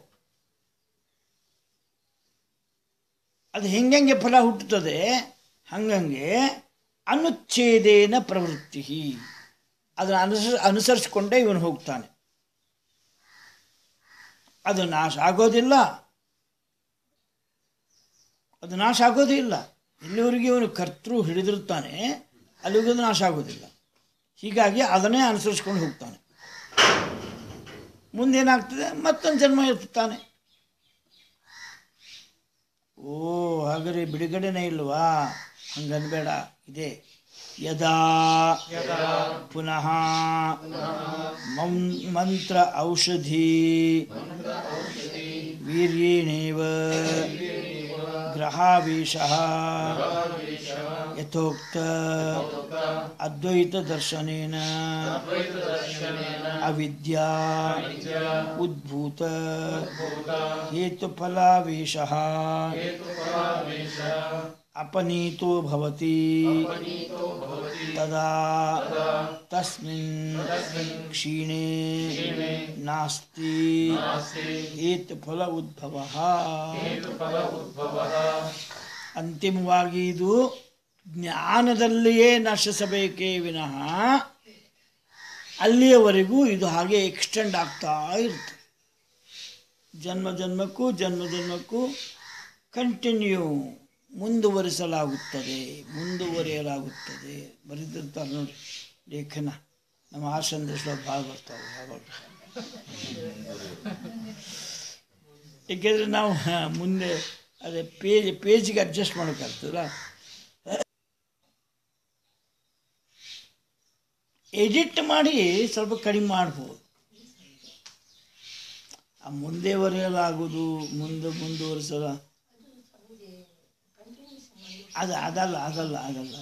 ಅದು ಹೆಂಗೆ ಫಲ ಹುಟ್ಟುತ್ತದೆ ಹಂಗಂಗೆ ಅನುಚ್ಛೇದೇನ ಪ್ರವೃತ್ತಿ ಅದನ್ನು ಅನುಸ ಅನುಸರಿಸಿಕೊಂಡೇ ಇವನು ಹೋಗ್ತಾನೆ ಅದು ನಾಶ ಆಗೋದಿಲ್ಲ ಅದು ನಾಶ ಆಗೋದೇ ಇಲ್ಲ ಎಲ್ಲಿವರೆಗೆ ಇವನು ಕರ್ತೃ ಹಿಡಿದಿರ್ತಾನೆ ಅಲ್ಲಿಗೂ ಅದು ನಾಶ ಆಗೋದಿಲ್ಲ ಹೀಗಾಗಿ ಅದನ್ನೇ ಅನುಸರಿಸ್ಕೊಂಡು ಹೋಗ್ತಾನೆ ಮುಂದೇನಾಗ್ತದೆ ಮತ್ತೊಂದು ಜನ್ಮ ಇರ್ತಾನೆ ಓ ಹಾಗಾದ್ರೆ ಬಿಡುಗಡೆನೇ ಇಲ್ವಾ ಹಂಗನ್ಬೇಡ ಇದೆ ಯದಾ ಪುನಃ ಮಂ- ಮಂತ್ರ ಔಷಧಿ ವೀರ್ಯೇಣೇವ ಗ್ರಹಾವೇಶ ಯಥೋಕ್ತ ಅದ್ವೈತ ದರ್ಶನೇನ ಅವಿದ್ಯಾ ಉದ್ಭೂತ ಹೇತುಫಲಾವೇಶ ಅಪನೀತೋ ಭವತಿ ತದಾ ತಸ್ಮಿನ್ ಕ್ಷೀಣೆ ನಾಸ್ತಿ ಹೇತುಫಲ ಉದ್ಭವ ಅಂತಿಮವಾಗಿ ಇದು ಜ್ಞಾನದಲ್ಲಿಯೇ ನಶಿಸಬೇಕೇ ವಿನಃ ಅಲ್ಲಿಯವರೆಗೂ ಇದು ಹಾಗೆ ಎಕ್ಸ್ಟೆಂಡ್ ಆಗ್ತಾ ಇರುತ್ತೆ ಜನ್ಮ ಜನ್ಮಕ್ಕೂ ಜನ್ಮ ಜನ್ಮಕ್ಕೂ ಕಂಟಿನ್ಯೂ ಮುಂದುವರಿಸಲಾಗುತ್ತದೆ ಮುಂದುವರಿಯಲಾಗುತ್ತದೆ ಬರೆದಿರ್ತಾರೆ ನೋಡಿ ಲೇಖನ ನಮ್ಮ ಆಸಂದೇಶ ಭಾಳ ಬರ್ತಾವೆ ಯಾವಾಗ ಏಕೆಂದರೆ ನಾವು ಹ, ಮುಂದೆ ಅದೇ ಪೇಜ್ ಪೇಜಿಗೆ ಅಡ್ಜಸ್ಟ್ ಮಾಡೋಕ್ಕಾಗ್ತದಲ್ಲ ಎಡಿಟ್ ಮಾಡಿ ಸ್ವಲ್ಪ ಕಡಿಮೆ ಮಾಡ್ಬೋದು ಆ ಮುಂದೆ ಬರೆಯಲಾಗುವುದು ಮುಂದೆ ಮುಂದುವರಿಸಲ ಅದು ಅದಲ್ಲ ಅದಲ್ಲ ಅದಲ್ಲ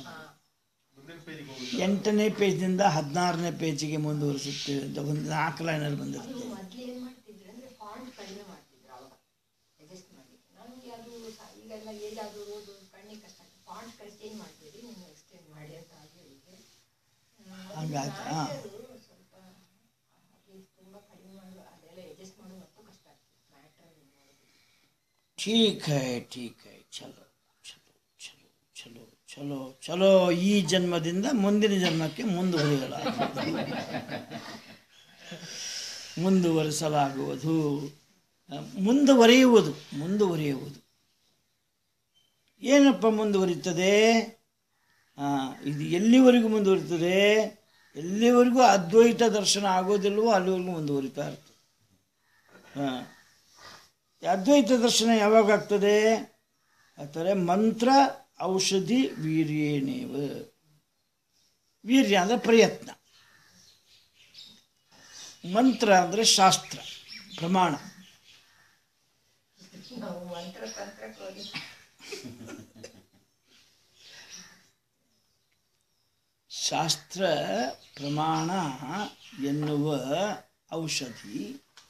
ಎಂಟನೇ ಪೇಜ್ನಿಂದ ಹದಿನಾರನೇ ಪೇಜಿಗೆ ಮುಂದುವರಿಸುತ್ತೇವೆ ಅಂತ ಒಂದು ನಾಲ್ಕು ಲೈನಲ್ಲಿ ಬಂದಿರುತ್ತೆ ಮೊದ್ಲು ಏನ್ ಮಾಡ್ತಿದ್ರು ಅಂದ್ರೆ ಫಾಂಟ್ ಕಡಿಮೆ ಮಾಡ್ತಿದ್ರು ಅವಾಗ ಅಡ್ಜಸ್ಟ್ ಮಾಡ್ಲಿಕ್ಕೆ ನನಗೆ ಅದು ಸ- ಈಗೆಲ್ಲ ಏಜ್ ಆದವರು ಓದು ಕಣ್ಣಿಗೆ ಕಷ್ಟ ಆಗ್ತದೆ ಫಾಂಟ್ ಕಡೆ ಚೇಂಜ್ ಮಾಡ್ತೀರಿ ನೀವು ಎಕ್ಸ್ಟೆಂಡ್ ಮಾಡಿ ಅಂತ ಹೇಳಿದ್ದೆ ಹಂಗಾಯ್ತಾ? ಸ್ವಲ್ಪ ಹಾಗೆ ತುಂಬಾ ಕಡಿಮೆ ಮಾಡು ಅದೆಲ್ಲ ಅಡ್ಜಸ್ಟ್ ಮಾಡೋದು ಮತ್ತು ಕಷ್ಟ ಆಗ್ತದೆ ಮ್ಯಾಟ್ರ್ ठीक है ठीक है ಚಲೋ ಚಲೋ ಚಲೋ ಚಲೋ ಚಲೋ ಚಲೋ ಈ ಜನ್ಮದಿಂದ ಮುಂದಿನ ಜನ್ಮಕ್ಕೆ ಮುಂದುವರಿಯಲಾಗುವುದು ಮುಂದುವರಿಸಲಾಗುವುದು ಅಹ್, ಮುಂದುವರಿಯುವುದು ಮುಂದುವರಿಯುವುದು ಏನಪ್ಪ ಮುಂದುವರಿಯುತ್ತದೆ ಆ, ಇದು ಎಲ್ಲಿವರೆಗೂ ಮುಂದುವರಿತದೆ ಎಲ್ಲಿವರೆಗೂ ಅದ್ವೈತ ದರ್ಶನ ಆಗೋದಿಲ್ವೋ ಅಲ್ಲಿವರೆಗೂ ಮುಂದುವರಿತಾ ಇರ್ತದೆ ಹಾಂ ಅದ್ವೈತ ದರ್ಶನ ಯಾವಾಗ ಆಗ್ತದೆ ಆಗ್ತದೆ ಮಂತ್ರ ಔಷಧಿ ವೀರ್ಯೇನೇವ ವೀರ್ಯ ಅಂದರೆ ಪ್ರಯತ್ನ ಮಂತ್ರ ಅಂದರೆ ಶಾಸ್ತ್ರ ಪ್ರಮಾಣ ನಾವು ಮಂತ್ರ ತಂತ್ರಕ್ಕೆ ಹೋಗಿ ಶಾಸ್ತ್ರ ಪ್ರಮಾಣ ಎನ್ನುವ ಔಷಧಿ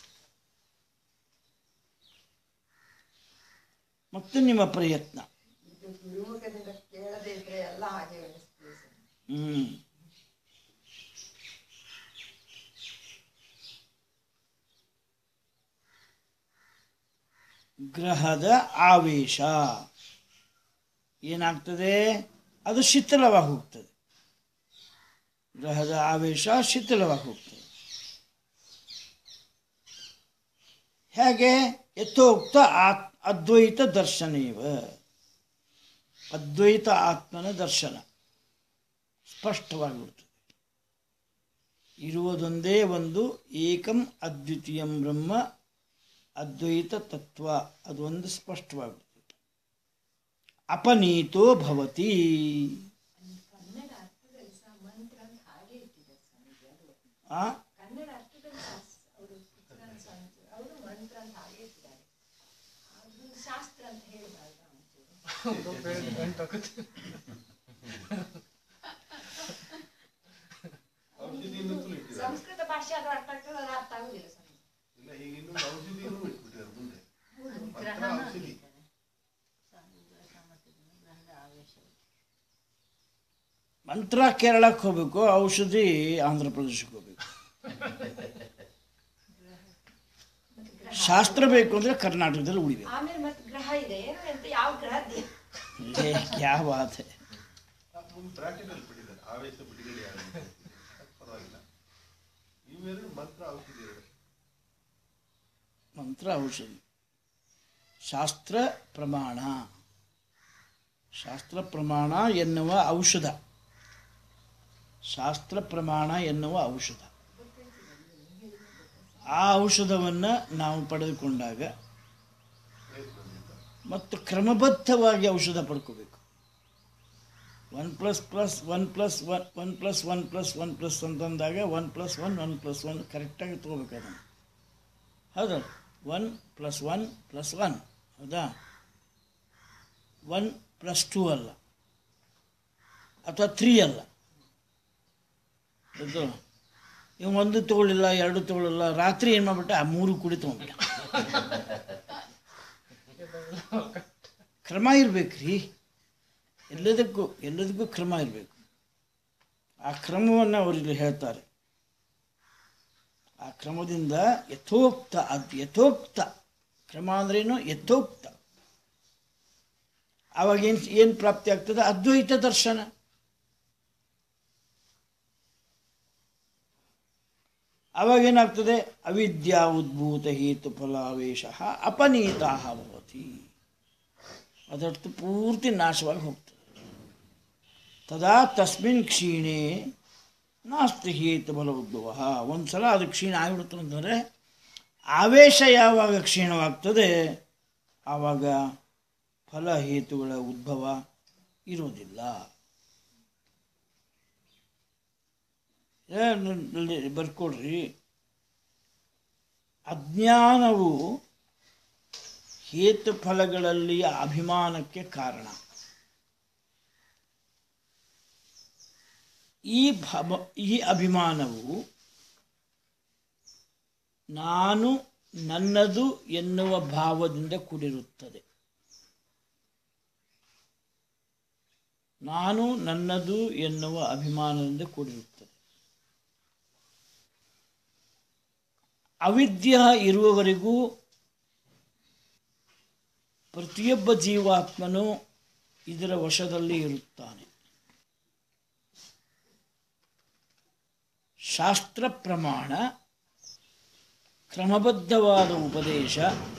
ಮತ್ತು ನಿಮ್ಮ ಪ್ರಯತ್ನ ಇದು ಗುರುಮುಖದಿಂದ ಕೇಳದೇ ಇದ್ರೆ ಎಲ್ಲ ಹಾಗೆ ಅನಿಸ್ತದೆ ಸರ್. ಹ್ಮ್ ಗ್ರಹದ ಆವೇಶ ಏನಾಗ್ತದೆ ಅದು ಶಿಥಿಲವಾಗಿ ಹೋಗ್ತದೆ ಗ್ರಹದ ಆವೇಶ ಶಿಥಿಲವಾಗಿ ಹೋಗ್ತದೆ ಹೇಗೆ ಯಥೋಕ್ತ ಆತ್ ಅದ್ವೈತ ದರ್ಶನೇವ ಅದ್ವೈತ ಆತ್ಮನ ದರ್ಶನ ಸ್ಪಷ್ಟವಾಗಿಬಿಡ್ತದೆ ಇರುವುದೊಂದೇ ಒಂದು ಏಕಂ ಅದ್ವಿತೀಯಂ ಬ್ರಹ್ಮ ಅದ್ವೈತ ತತ್ವ ಅದು ಒಂದು ಸ್ಪಷ್ಟವಾಗಿಬಿಡ್ತದೆ ಅಪನೀತೋ ಭವತಿ ಕನ್ನಡ ಅರ್ಥದಲ್ಲಿ ಸಹ ಮಂತ್ರ ಅಂತ ಹಾಗೆ ಇಟ್ಟಿದ್ದಾರೆ ಸ್ವಾಮೀಜಿ ಅದು ಆ ಕನ್ನಡ ಅರ್ಥದಲ್ಲಿ ಸಹ ಅವರು ಪುಸ್ತಕನ ಸ್ವಾಮೀಜಿ ಅವರು ಮಂತ್ರ ಅಂತ ಹಾಗೆ ಇಟ್ಟಿದ್ದಾರೆ ಅದು ಶಾಸ್ತ್ರ ಅಂತ ಹೇಳಬಾರ್ದು ಒಂಚೂರು ಸಂಸ್ಕೃತ ಭಾಷೆ ಅದು ಅರ್ಥ ಆಗ್ತದೆ ಅದು ಅರ್ಥ ಆಗುದಿಲ್ಲ ಸ್ವಾಮೀಜಿ ಇಲ್ಲ ಈಗ ಇನ್ನೊಂದು ಔಷಧಿನೂ ಇಟ್ಬಿಟ್ಟಿದ್ದಾರೆ ಮುಂದೆ ಗ್ರಹಣ ಔಷಧಿ ಮಂತ್ರ ಕೇರಳಕ್ಕೆ ಹೋಗ್ಬೇಕು ಔಷಧಿ ಆಂಧ್ರ ಪ್ರದೇಶಕ್ಕೆ ಹೋಗ್ಬೇಕು ಶಾಸ್ತ್ರ ಬೇಕು ಅಂದರೆ ಕರ್ನಾಟಕದಲ್ಲಿ ಉಳಿಬೇಕು ಆಮೇಲೆ ಮತ್ತೆ ಗ್ರಹ ಇದೆ ಏನು ಅಂತ ಯಾವ ಗ್ರಹ ಏ, ಕ್ಯಾ ಬಾತ್ ಹೈ. ಮುಂದೆ ಪ್ರಾಕ್ಟಿಕಲ್ ಬಿಟ್ಟಿದ್ದಾರೆ ಆವೇಶ ಬಿಡುಗಡೆ ಆಗುತ್ತೆ ಪರವಾಗಿಲ್ಲ ಇವೆರಡು ಮಂತ್ರ ಔಷಧಿ ಎರಡು ಮಂತ್ರ ಔಷಧಿ ಶಾಸ್ತ್ರ ಪ್ರಮಾಣ ಶಾಸ್ತ್ರ ಪ್ರಮಾಣ ಎನ್ನುವ ಔಷಧ ಶಾಸ್ತ್ರ ಪ್ರಮಾಣ ಎನ್ನುವ ಔಷಧ ಆ ಔಷಧವನ್ನು ನಾವು ಪಡೆದುಕೊಂಡಾಗ ಮತ್ತು ಕ್ರಮಬದ್ಧವಾಗಿ ಔಷಧ ಪಡ್ಕೋಬೇಕು one plus plus one plus one one plus one plus one plus ಅಂತಂದಾಗ one plus one one plus one ಕರೆಕ್ಟಾಗಿ ತೊಗೋಬೇಕು ಅದನ್ನು ಹೌದಾ one plus one plus one ಹೌದಾ ಒನ್ ಪ್ಲಸ್ ಟೂ ಅಲ್ಲ ಅಥವಾ ತ್ರೀ ಅಲ್ಲ ಇದು ಇವ್ ಒಂದು ತಗೊಳ್ಳಿಲ್ಲ ಎರಡು ತಗೊಳ್ಳಿಲ್ಲ ರಾತ್ರಿ ಏನು ಮಾಡ್ಬಿಟ್ಟೆ ಆ ಮೂರು ಕುಡಿ ತೊಗೊಂಡ್ಬಿಟ್ಟ ಕ್ರಮ ಇರ್ಬೇಕ್ರಿ ಎಲ್ಲದಕ್ಕೂ ಎಲ್ಲದಕ್ಕೂ ಕ್ರಮ ಇರಬೇಕು ಆ ಕ್ರಮವನ್ನು ಅವರು ಇಲ್ಲಿ ಹೇಳ್ತಾರೆ ಆ ಕ್ರಮದಿಂದ ಯಥೋಕ್ತ ಅದು ಯಥೋಕ್ತ ಕ್ರಮ ಅಂದ್ರೇನು ಯಥೋಕ್ತ ಆವಾಗ ಏನು ಏನು ಪ್ರಾಪ್ತಿ ಆಗ್ತದೆ ಅದ್ವೈತ ದರ್ಶನ ಆವಾಗ ಏನಾಗ್ತದೆ ಅವಿದ್ಯಾ ಉದ್ಭೂತ ಹೇತು ಫಲಾವೇಶ ಅಪನೀತ ಭವತಿ ಅದರ್ಥ ಪೂರ್ತಿ ನಾಶವಾಗಿ ಹೋಗ್ತದೆ ತದಾ ತಸ್ಮಿನ್ ಕ್ಷೀಣೆ ನಾಸ್ತಿ ಹೇತು ಬಲ ಉದ್ಭವ ಒಂದು ಸಲ ಅದು ಕ್ಷೀಣ ಆಗಿಬಿಡ್ತು ಅಂತಂದರೆ ಆವೇಶ ಯಾವಾಗ ಕ್ಷೀಣವಾಗ್ತದೆ ಆವಾಗ ಫಲಹೇತುಗಳ ಉದ್ಭವ ಇರುವುದಿಲ್ಲ ಏ, ಬರ್ಕೊಡ್ರಿ ಅಜ್ಞಾನವು ಹೇತು ಫಲಗಳಲ್ಲಿ ಅಭಿಮಾನಕ್ಕೆ ಕಾರಣ ಈ ಭವ ಈ ಅಭಿಮಾನವು ನಾನು ನನ್ನದು ಎನ್ನುವ ಭಾವದಿಂದ ಕೂಡಿರುತ್ತದೆ ನಾನು ನನ್ನದು ಎನ್ನುವ ಅಭಿಮಾನದಿಂದ ಕೂಡಿರುತ್ತದೆ ಅವಿದ್ಯ ಇರುವವರೆಗೂ ಪ್ರತಿಯೊಬ್ಬ ಜೀವಾತ್ಮನು ಇದರ ವಶದಲ್ಲಿ ಇರುತ್ತಾನೆ ಶಾಸ್ತ್ರ ಪ್ರಮಾಣ ಕ್ರಮಬದ್ಧವಾದ ಉಪದೇಶ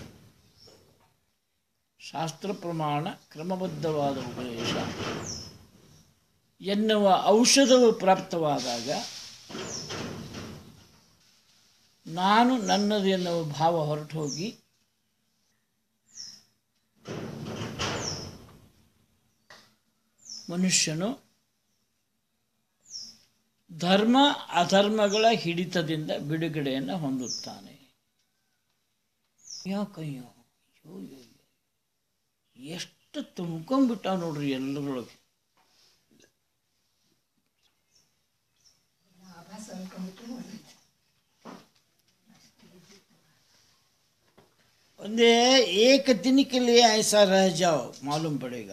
ಶಾಸ್ತ್ರ ಪ್ರಮಾಣ ಕ್ರಮಬದ್ಧವಾದ ಉಪದೇಶ ಎನ್ನುವ ಔಷಧವು ಪ್ರಾಪ್ತವಾದಾಗ ನಾನು ನನ್ನದು ಎನ್ನುವ ಭಾವ ಹೊರಟು ಹೋಗಿ ಮನುಷ್ಯನು ಧರ್ಮ ಅಧರ್ಮಗಳ ಹಿಡಿತದಿಂದ ಬಿಡುಗಡೆಯನ್ನು ಹೊಂದುತ್ತಾನೆ ಯಾಕಯ್ಯೋ ಅಯ್ಯೋ ಅಯ್ಯೋ, ಅಯ್ಯೋ. ಎಷ್ಟು ತುಂಬ್ಕೊಂಡ್ಬಿಟ್ಟ ನೋಡ್ರಿ ಎಲ್ಲರೊಳಗೆ ಆಭಾಸ ಅನ್ಕೊಂಡ್ಬಿಟ್ಟು ನೋಡಿದ್ದು. ಒಂದೇ एक दिन के लिए ऐसा रह जाओ मालूम पड़ेगा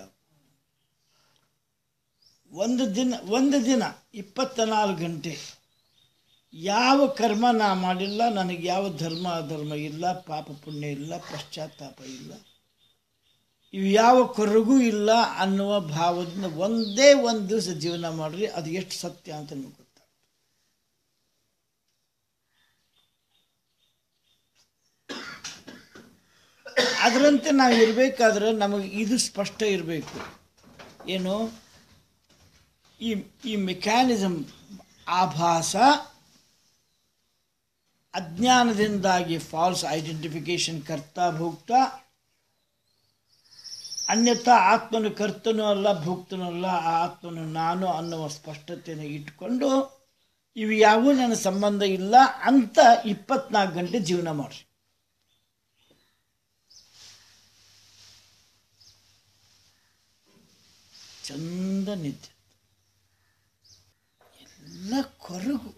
ಒಂದು ದಿನ ಒಂದು ದಿನ ಇಪ್ಪತ್ತ ನಾಲ್ಕು ಗಂಟೆ ಯಾವ ಕರ್ಮ ನಾ ಮಾಡಿಲ್ಲ ನನಗೆ ಯಾವ ಧರ್ಮ ಅಧರ್ಮ ಇಲ್ಲ ಪಾಪ ಪುಣ್ಯ ಇಲ್ಲ ಪಶ್ಚಾತ್ತಾಪ ಇಲ್ಲ ಇವು ಯಾವ ಕೊರಗೂ ಇಲ್ಲ ಅನ್ನುವ ಭಾವದಿಂದ ಒಂದೇ ಒಂದು ದಿವಸ ಜೀವನ ಮಾಡ್ರಿ ಅದು ಎಷ್ಟು ಸತ್ಯ ಅಂತ ನಿಮ್ಗೆ ಗೊತ್ತಾಗ್ತದೆ ಅದರಂತೆ ನಾವು ಇರಬೇಕಾದ್ರೆ ನಮಗೆ ಇದು ಸ್ಪಷ್ಟ ಇರಬೇಕು ಏನು ಈ ಈ ಮೆಕ್ಯಾನಿಸಮ್ ಆಭಾಸ ಅಜ್ಞಾನದಿಂದಾಗಿ ಫಾಲ್ಸ್ ಐಡೆಂಟಿಫಿಕೇಶನ್ ಕರ್ತ ಭೋಕ್ತ ಅನ್ಯಥಾ ಆತ್ಮನು ಕರ್ತನೂ ಅಲ್ಲ ಭೋಕ್ತನೂ ಅಲ್ಲ ಆ ಆತ್ಮನು ನಾನು ಅನ್ನುವ ಸ್ಪಷ್ಟತೆಯನ್ನು ಇಟ್ಕೊಂಡು ಇವು ಯಾವೂ ನನ್ನ ಸಂಬಂಧ ಇಲ್ಲ ಅಂತ ಇಪ್ಪತ್ನಾಲ್ಕು ಗಂಟೆ ಜೀವನ ಮಾಡ್ರಿ ಚಂದ ನಿದ್ದೆ ಎಲ್ಲ ಕೊರಗು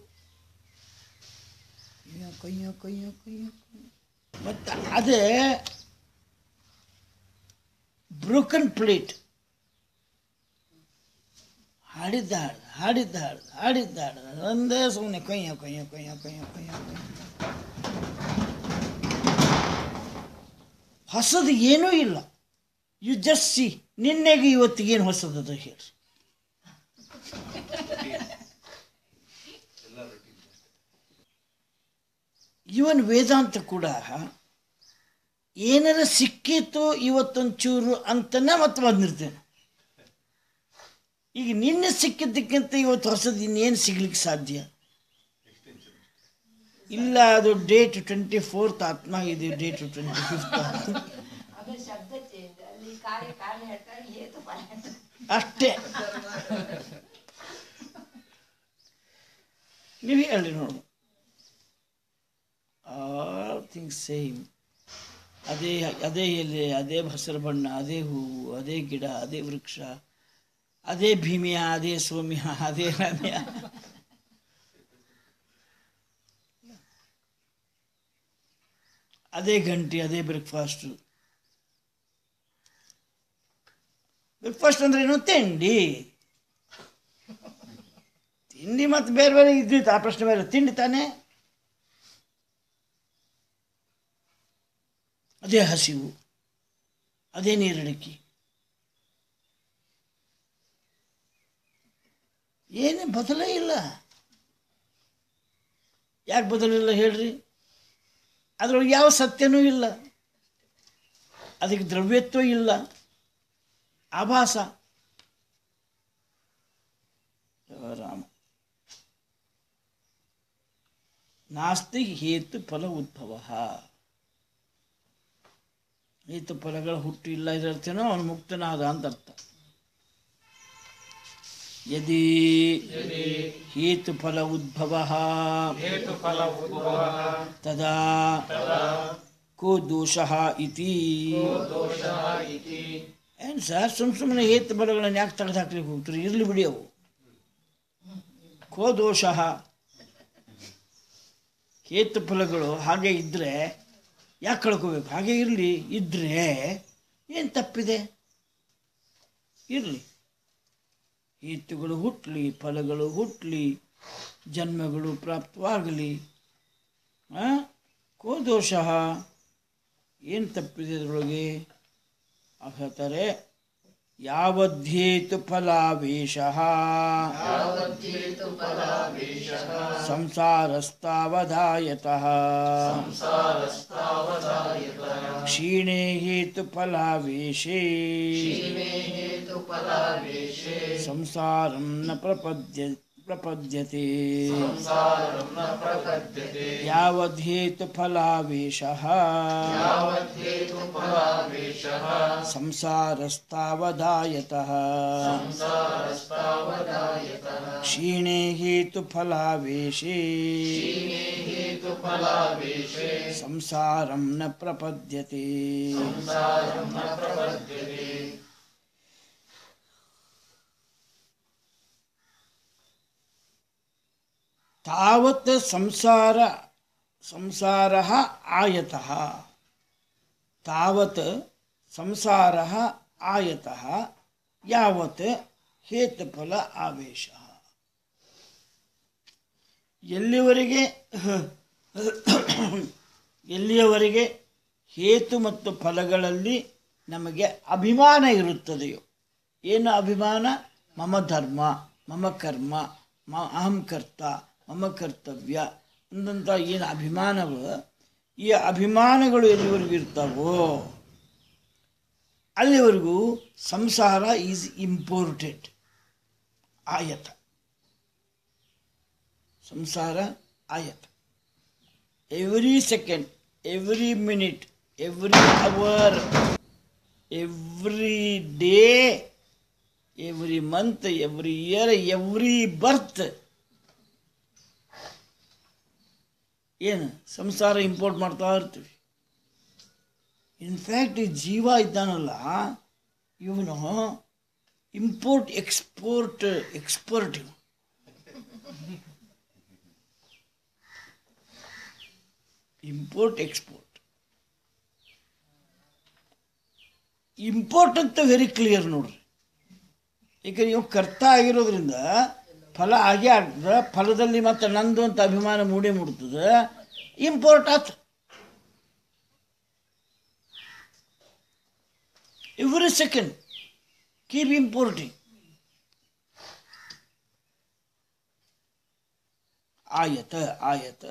ಕಯ್ಯೋ ಕಯ್ಯೋ ಕಯ್ಯೋ ಕಯ್ಯೋ ಮತ್ತು ಅದೇ ಬ್ರೋಕನ್ ಪ್ಲೇಟ್ ಹಾಡಿದ್ದಾಳು ಹಾಡಿದ್ದಾಳು ಹಾಡಿದ್ದಾಳು ಒಂದೇ ಸುಮ್ಮನೆ ಕೊಯ್ಯೋ ಕೊಯ್ಯೋ ಕೊಯ್ಯೋ ಕೊಯ್ಯೋ ಕೊಯ್ಯೋ ಕೊಯ್ಯೋ ಹೊಸದು ಏನೂ ಇಲ್ಲ ಯು ಜಸ್ಟ್ ಸಿ ನಿನ್ನೆಗೆ ಇವತ್ತಿಗೆ ಏನು ಹೊಸದದು ಹೇಳಿ ಇವನ್ ವೇದಾಂತ ಕೂಡ ಏನಾರ ಸಿಕ್ಕಿತ್ತು ಇವತ್ತೊಂಚೂರು ಅಂತನೇ ಮತ್ತೆ ಬಂದಿರ್ತೇನೆ ಈಗ ನಿನ್ನೆ ಸಿಕ್ಕಿದ್ದಕ್ಕಿಂತ ಇವತ್ತು ಹೊಸದು ಇನ್ನೇನು ಸಿಗ್ಲಿಕ್ಕೆ ಸಾಧ್ಯ ಇಲ್ಲ ಅದು ಡೇಟ್ ಟ್ವೆಂಟಿ ಫೋರ್ತ್ ಆತ್ಮ ಇದೆ ಡೇಟ್ ಟ್ವೆಂಟಿ ಫಿಫ್ತ್ ಆಮೇಲೆ ಶಬ್ದ ಚೇಂಜ್ ಅಲ್ಲಿ ಕಾರ್ಯ ಕಾರಣ ಹೇಳ್ತಾರೆ ಹೇತು ಫಲ ಹೇಳ್ತಾರೆ. ಅಷ್ಟೇ ನೀವು ಹೇಳಿ ನೋಡು ಆಲ್ ಥಿಂಗ್ಸ್ ಸೇಮ್ ಅದೇ ಅದೇ ಎಲೆ ಅದೇ ಹಸಿರು ಬಣ್ಣ ಅದೇ ಹೂವು ಅದೇ ಗಿಡ ಅದೇ ವೃಕ್ಷ ಅದೇ ಭೀಮ್ಯ ಅದೇ ಸೌಮ್ಯ ಅದೇ ರಮ್ಯ ಅದೇ ಗಂಟೆ ಅದೇ ಬ್ರೇಕ್ಫಾಸ್ಟು ಬ್ರೇಕ್ಫಾಸ್ಟ್ ಅಂದ್ರೆ ಏನು ತಿಂಡಿ ತಿಂಡಿ ಮತ್ತು ಬೇರೆ ಬೇರೆ ಇದ್ದಿತ್ತು ಆ ಪ್ರಶ್ನೆ ಬೇರೆ ತಿಂಡಿ ತಾನೇ ಅದೇ ಹಸಿವು ಅದೇ ನೀರಡಿಕೆ ಏನೇ ಬದಲೇ ಇಲ್ಲ ಯಾಕೆ ಬದಲಿಲ್ಲ ಹೇಳ್ರಿ ಅದ್ರೊಳಗೆ ಯಾವ ಸತ್ಯನೂ ಇಲ್ಲ ಅದಕ್ಕೆ ದ್ರವ್ಯತ್ವ ಇಲ್ಲ ಆಭಾಸ ರಾಮ ನಾಸ್ತಿ ಹೇತು ಫಲ ಉದ್ಭವ ಹೇತು ಫಲಗಳ ಹುಟ್ಟು ಇಲ್ಲ ಇದರ್ಥೇನೋ ಅವನು ಮುಕ್ತನಾದ ಅಂತ ಅರ್ಥ ಯದಿ ಹೇತು ಫಲ ಉದ್ಭವ हेतुफल उद्भवः ತದಾ ಕೋ ದೋಷಃ ಇತಿ दोषः इति ಏನು ಸರ್ ಸುಮ್ ಸುಮ್ಮನೆ ಹೇತು ಫಲಗಳನ್ನು ಯಾಕೆ ತೆಗೆದು ಹಾಕ್ಲಿಕ್ಕೆ ಹೋಗ್ತೀರಿ ಇರಲಿ ಬಿಡಿ ಅವು ಕೋ ದೋಷಃ ಹೇತು ಫಲಗಳು ಹಾಗೆ ಇದ್ದರೆ ಯಾಕೆ ಕಳ್ಕೋಬೇಕು ಹಾಗೆ ಇರಲಿ ಇದ್ದರೆ ಏನು ತಪ್ಪಿದೆ ಇರಲಿ ಹೇತುಗಳು ಹುಟ್ಟಲಿ ಫಲಗಳು ಹುಟ್ಟಲಿ ಜನ್ಮಗಳು ಪ್ರಾಪ್ತವಾಗಲಿ ಆ? ಕೋ ದೋಷಃ ಏನು ತಪ್ಪಿದೆ ಅದರೊಳಗೆ ಅವ್ರು ಹೇಳ್ತಾರೆ ಯಾವದ್ಧೇತು ಫಲಾವೇಶ ಸಂಸಾರಸ್ತಾವಧಾಯತಃ ಕ್ಷೀಣೆ ಹೇತು ಫಲಾವೇಶೇ ಸಂಸಾರಂ ನ ಪ್ರಪದ್ಯ ಪ್ರಪದ್ಯತೆ ಯಾವದ್ಹೇತು ಫಲಾವೇಶ ಸಂಸಾರಸ್ತಾವಧಾಯತಃ ಕ್ಷೀಣೆ ಹೇತು ಫಲಾವೇಶೇ ಸಂಸಾರಂ ನ ಪ್ರಪದ್ಯತೆ ತಾವತ್ ಸಂಸಾರ ಸಂಸಾರ ಆಯತಃ ತಾವತ್ ಸಂಸಾರ ಆಯತಃ ಯಾವತ್ ಹೇತುಫಲ ಆವೇಶ ಎಲ್ಲಿವರೆಗೆ ಎಲ್ಲಿಯವರೆಗೆ ಹೇತು ಮತ್ತು ಫಲಗಳಲ್ಲಿ ನಮಗೆ ಅಭಿಮಾನ ಇರುತ್ತದೆಯೋ ಏನು ಅಭಿಮಾನ ಮಮ ಧರ್ಮ ಮಮ ಕರ್ಮ ಮ ಅಹಂ ಕರ್ತ ಮಮ ಕರ್ತವ್ಯ ಅಂದಂಥ ಏನು ಅಭಿಮಾನವ ಈ ಅಭಿಮಾನಗಳು ಎಲ್ಲಿವರೆಗೂ ಇರ್ತಾವೋ ಅಲ್ಲಿವರೆಗೂ ಸಂಸಾರ ಈಸ್ ಇಂಪೋರ್ಟೆಡ್ ಆಯತ ಸಂಸಾರ ಆಯತ every second every minute every hour every day every month every year every birth ಏನು ಸಂಸಾರ ಇಂಪೋರ್ಟ್ ಮಾಡ್ತಾ ಇರ್ತೀವಿ ಇನ್ಫ್ಯಾಕ್ಟ್ ಈ ಜೀವ ಇದ್ದಾನಲ್ಲ ಇವನು ಇಂಪೋರ್ಟ್ ಎಕ್ಸ್ಪೋರ್ಟ್ ಎಕ್ಸ್ಪರ್ಟ್ ಇವನು ಇಂಪೋರ್ಟ್ ಎಕ್ಸ್ಪೋರ್ಟ್ ಇಂಪೋರ್ಟ್ ಅಂತ ವೆರಿ ಕ್ಲಿಯರ್ ನೋಡ್ರಿ ಯಾಕಂದ್ರೆ ಇವ್ ಕರ್ತ ಆಗಿರೋದ್ರಿಂದ ಫಲ ಆಗೇ ಆಗ್ತದೆ ಫಲದಲ್ಲಿ ಮತ್ತೆ ನಂದು ಅಂತ ಅಭಿಮಾನ ಮೂಡೇ ಮೂಡ್ತದೆ ಇಂಪೋರ್ಟ್ ಆತ ಎವ್ರಿ ಸೆಕೆಂಡ್ ಕೀಪ್ ಇಂಪೋರ್ಟಿಂಗ್ ಆಯತ ಆಯತ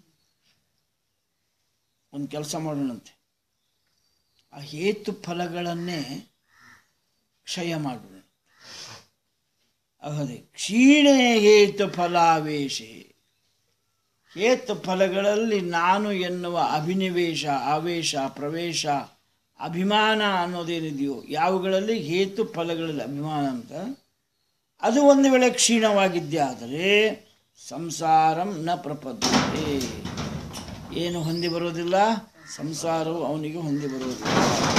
ಒಂದು ಕೆಲಸ ಮಾಡೋಣಂತೆ ಆ ಹೇತು ಫಲಗಳನ್ನೇ ಕ್ಷಯ ಮಾಡೋಣ ಅದೇ ಕ್ಷೀಣೆ ಹೇತು ಫಲಾವೇಶೆ ಹೇತು ಫಲಗಳಲ್ಲಿ ನಾನು ಎನ್ನುವ ಅಭಿನಿವೇಶ ಆವೇಶ ಪ್ರವೇಶ ಅಭಿಮಾನ ಅನ್ನೋದೇನಿದೆಯೋ ಯಾವುಗಳಲ್ಲಿ ಹೇತು ಫಲಗಳಲ್ಲಿ ಅಭಿಮಾನ ಅಂತ ಅದು ಒಂದು ವೇಳೆ ಕ್ಷೀಣವಾಗಿದ್ದೇ ಆದರೆ ಸಂಸಾರಂ ನ ಪ್ರಪದ್ಯತೆ ಏನು ಹೊಂದಿ ಬರೋದಿಲ್ಲ ಸಂಸಾರವು ಅವನಿಗೆ ಹೊಂದಿ ಬರೋದಿಲ್ಲ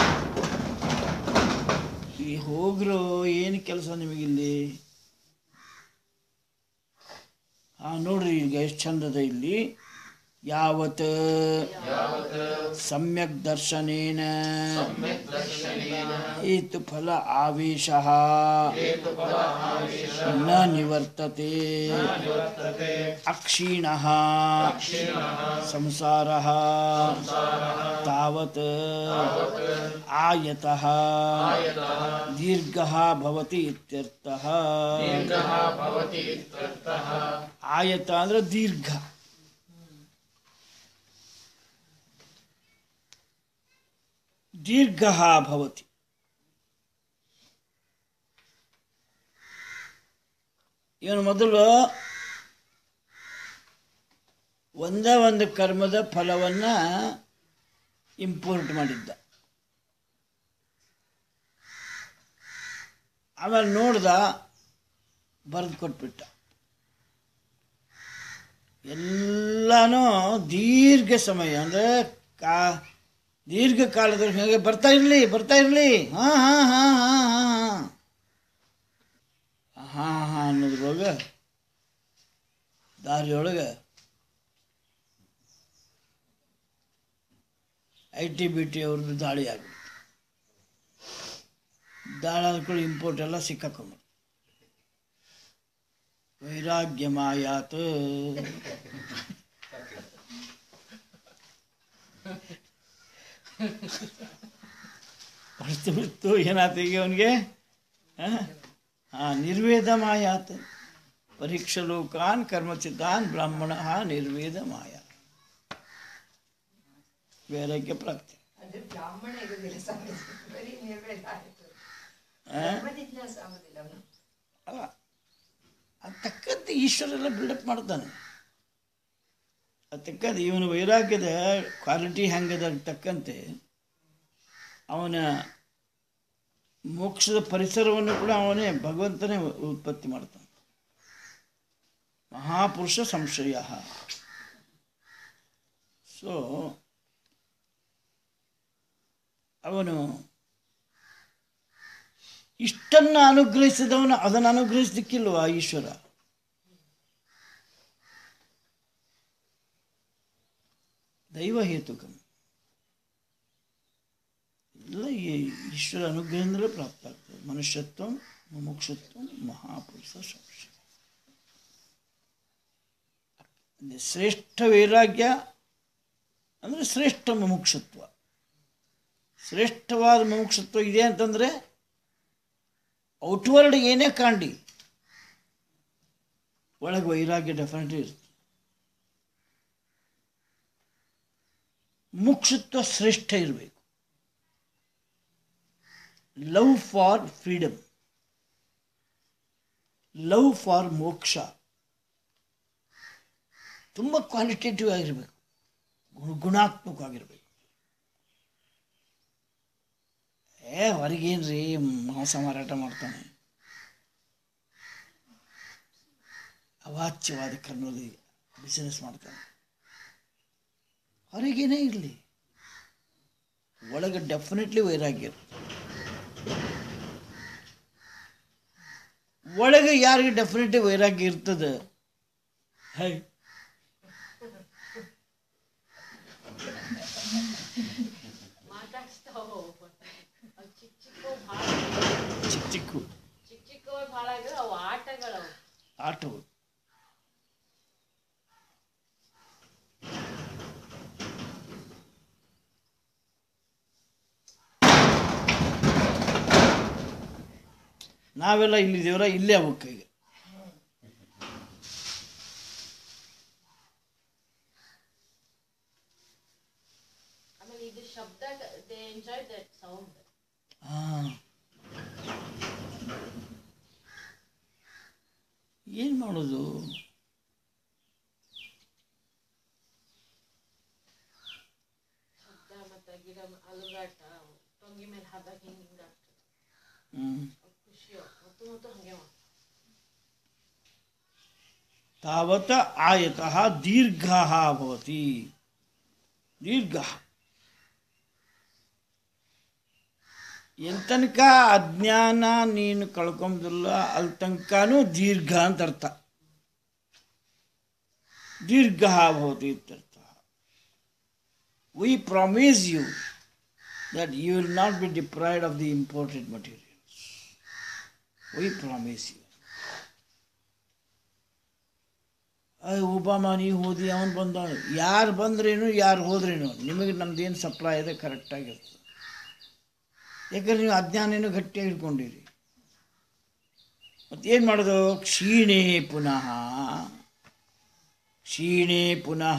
ಈ ಹೋಗ್ರು ಏನು ಕೆಲಸ ನಿಮಗಿಲ್ಲಿ ಹಾ ನೋಡ್ರಿ ಈಗ ಎಷ್ಟು ಚಂದದ ಇಲ್ಲಿ ಯಾವತ್ ಸಮ್ಯಕ್ ದರ್ಶನೇನ ಹೇತು ಫಲ ಆವೇಶ ನ ನಿವರ್ತತೆ ಅಕ್ಷೀಣ ಸಂಸಾರ ತಾವತ್ ಆಯತಃ ದೀರ್ಘ ಭವತಿ ಇತ್ಯರ್ಥಃ ಆಯತ ಅಂದ್ರೆ ದೀರ್ಘ ದೀರ್ಘ ಭವತಿ ಇವನು ಮೊದಲು ಒಂದೇ ಒಂದು ಕರ್ಮದ ಫಲವನ್ನು ಇಂಪೋರ್ಟ್ ಮಾಡಿದ್ದ ಆಮೇಲೆ ನೋಡ್ದ ಬರೆದು ಕೊಟ್ಬಿಟ್ಟ ಎಲ್ಲನೂ ದೀರ್ಘ ಸಮಯ ಅಂದರೆ ಕಾ ದೀರ್ಘಕಾಲದಲ್ಲಿ ಹೇಗೆ ಬರ್ತಾ ಇರಲಿ ಬರ್ತಾ ಇರಲಿ ಹಾಂ ಹಾಂ ಹಾಂ ಹಾಂ ಹಾಂ ಹಾಂ ಹಾಂ ಹಾಂ ಅನ್ನೋದ್ರೊಳಗೆ ದಾರಿಯೊಳಗೆ ಐ ಟಿ ಬಿ ಟಿ ಅವ್ರದ್ದು ದಾಳಿ ಆಗ್ಬಿಟ್ಟು ದಾಳಿ ಆದ್ಕೊಳ್ಳಿ ಇಂಪೋರ್ಟ್ ಎಲ್ಲ ಸಿಕ್ಕಾಕೊಂಡ್ರು ವೈರಾಗ್ಯ ಮಾಯಾತ್ ಹೊರತು ಬಿಟ್ಟು ಏನಾತ ಈಗ ಅವನಿಗೆ ಹಾಂ ನಿರ್ವೇದ ಮಾಯಾತ್ ಪರೀಕ್ಷ ಲೋಕಾನ್ ಕರ್ಮಚಿತಾನ್ ಬ್ರಾಹ್ಮಣ ನಿರ್ವೇದ ಮಾಯಾ ವೈರಾಗ್ಯ ಪ್ರಾಪ್ತಿ ಅದು ಬ್ರಾಹ್ಮಣ ಇರುವುದಿಲ್ಲ ಸಮಾಜ ಬರೀ ನಿರ್ವೇದ ಆಯಿತು ಆ? ಧರ್ಮಜಿಜ್ಞಾಸ ಆಗುದಿಲ್ಲ ಅವನು ಅಲ್ಲ ಅದು ತಕ್ಕಂತೆ ಈಶ್ವರೆಲ್ಲ ಬಿಲ್ಡಪ್ ಮಾಡ್ತಾನೆ ಅದು ತಕ್ಕಂತೆ ಇವನು ವೈರಾಗ್ಯದ ಕ್ವಾಲಿಟಿ ಹೆಂಗದ ತಕ್ಕಂತೆ ಅವನ ಮೋಕ್ಷದ ಪರಿಸರವನ್ನು ಕೂಡ ಅವನೇ ಭಗವಂತನೇ ಉತ್ಪತ್ತಿ ಮಾಡ್ತಾನೆ ಮಹಾಪುರುಷ ಸಂಶಯ ಸೊ ಅವನು ಇಷ್ಟನ್ನು ಅನುಗ್ರಹಿಸಿದವನು ಅದನ್ನು ಅನುಗ್ರಹಿಸಲಿಕ್ಕಿಲ್ವಾ ಈಶ್ವರ ದೈವ ಹೇತುಕಂ ಎಲ್ಲ ಈ ಈಶ್ವರ ಅನುಗ್ರಹದಿಂದಲೇ ಪ್ರಾಪ್ತ ಆಗ್ತದೆ ಮನುಷ್ಯತ್ವ ಮುಮುಕ್ಷತ್ವ ಮಹಾಪುರುಷ ಸಂಶಯ ಅದೇ ಶ್ರೇಷ್ಠ ವೈರಾಗ್ಯ ಅಂದರೆ ಶ್ರೇಷ್ಠ ಮುಮುಕ್ಷತ್ವ ಶ್ರೇಷ್ಠವಾದ ಮುಮುಕ್ಷತ್ವ ಇದೆ ಅಂತಂದರೆ ಔಟ್ವರ್ಡ್ ಏನೇ ಕಾಣಿ ಒಳಗೆ ವೈರಾಗ್ಯ ಡೆಫಿನೆಟ್ಲಿ ಇರುತ್ತೆ ಮುಕ್ಷತ್ವ ಶ್ರೇಷ್ಠ ಇರಬೇಕು love for freedom love for ಮೋಕ್ಷ ತುಂಬ ಕ್ವಾಲಿಟೇಟಿವ್ ಆಗಿರಬೇಕು ಗುಣ- ಗುಣಾತ್ಮಕವಾಗಿರಬೇಕು ಏ ಹೊರಗೇನ್ರಿ ಮಾಂಸ ಮಾರಾಟ ಮಾಡ್ತಾನೆ ಅವಾಚ್ಯವಾದ ಕರ್ನೂಲಿ ಬಿಸಿನೆಸ್ ಮಾಡ್ತಾನೆ ಹೊರಗೇನೇ ಇರಲಿ ಒಳಗೆ ಡೆಫಿನೆಟ್ಲಿ ವೈರಾಗ್ಯ ಇರುತ್ತೆ. ಒಳಗೆ ಯಾರಿಗೆ ಡೆಫಿನೆಟ್ಲಿ ವೈರಾಗ್ಯ ಇರ್ತದೆ ಹೈ ಮಾತಾಡ್ಸ್ತಾವು ಅವ್ ಚಿಕ್ಕ ಚಿಕ್ಕ ಭಾಳ ಚಿಕ್ಕ ಚಿಕ್ಕ ಚಿಕ್ಕ ಚಿಕ್ಕವ ಭಾಳ ಆಗಿದ್ರೆ ಅವು ಆಟಗಳವು ಆಟಗಳು ನಾವೆಲ್ಲ ಇಲ್ಲಿದ್ದೇವರ ಇಲ್ಲೇ ಅವಕ್ಕೆ ಈಗ ಆಮೇಲೆ ಇದು ಶಬ್ದ ದೇ ಎಂಜಾಯ್ ದಟ್ ಸೌಂಡ್ ಹಾಂ ಏನು ಮಾಡೋದು ಶಬ್ದ ಮತ್ತೆ ಗಿಡ ಅಲುಗಾಟ ಟೊಂಗಿ ಮೇಲೆ ಹಾದಾಗ ಹಿಂಗೆ ಹಿಂಗೆ ಆಗ್ತದೆ ಹ್ಮ್. ಖುಷಿಯೋ ಮತ್ತು ಮತ್ತು ಹಾಗೆ ಮಾಡ್ತಾರೆ ತಾವತ ಆಯತಃ ದೀರ್ಘ ಭವತಿ ದೀರ್ಘ ಎಂತನಕ ಅಜ್ಞಾನ ನೀನು ಕಳ್ಕೊಂಬುದಿಲ್ಲ ಅಲ್ಲಿ ತನಕನೂ ದೀರ್ಘ ಅಂತ ಅರ್ಥ ದೀರ್ಘ ಭವತಿ ಇತ್ಯರ್ಥ we promise you that you will not be deprived of the imported materials. We promise you. ಅಯ್ಯ ಒಬ್ಬಮ್ಮ ನೀವು ಹೋದಿ ಅವನು ಬಂದವನು ಯಾರು ಬಂದ್ರೇನು ಯಾರು ಹೋದ್ರೇನು ನಿಮಗೆ ನಮ್ದೇನು ಸಪ್ಲೈ ಇದೆ ಕರೆಕ್ಟಾಗಿರ್ತದೆ ಯಾಕಂದ್ರೆ ನೀವು ಅಜ್ಞಾನೇನು ಗಟ್ಟಿಯಾಗಿ ಹಿಡ್ಕೊಂಡಿರಿ ಮತ್ತೇನು ಮಾಡೋದು ಕ್ಷೀಣೆ ಪುನಃ ಕ್ಷೀಣೆ ಪುನಃ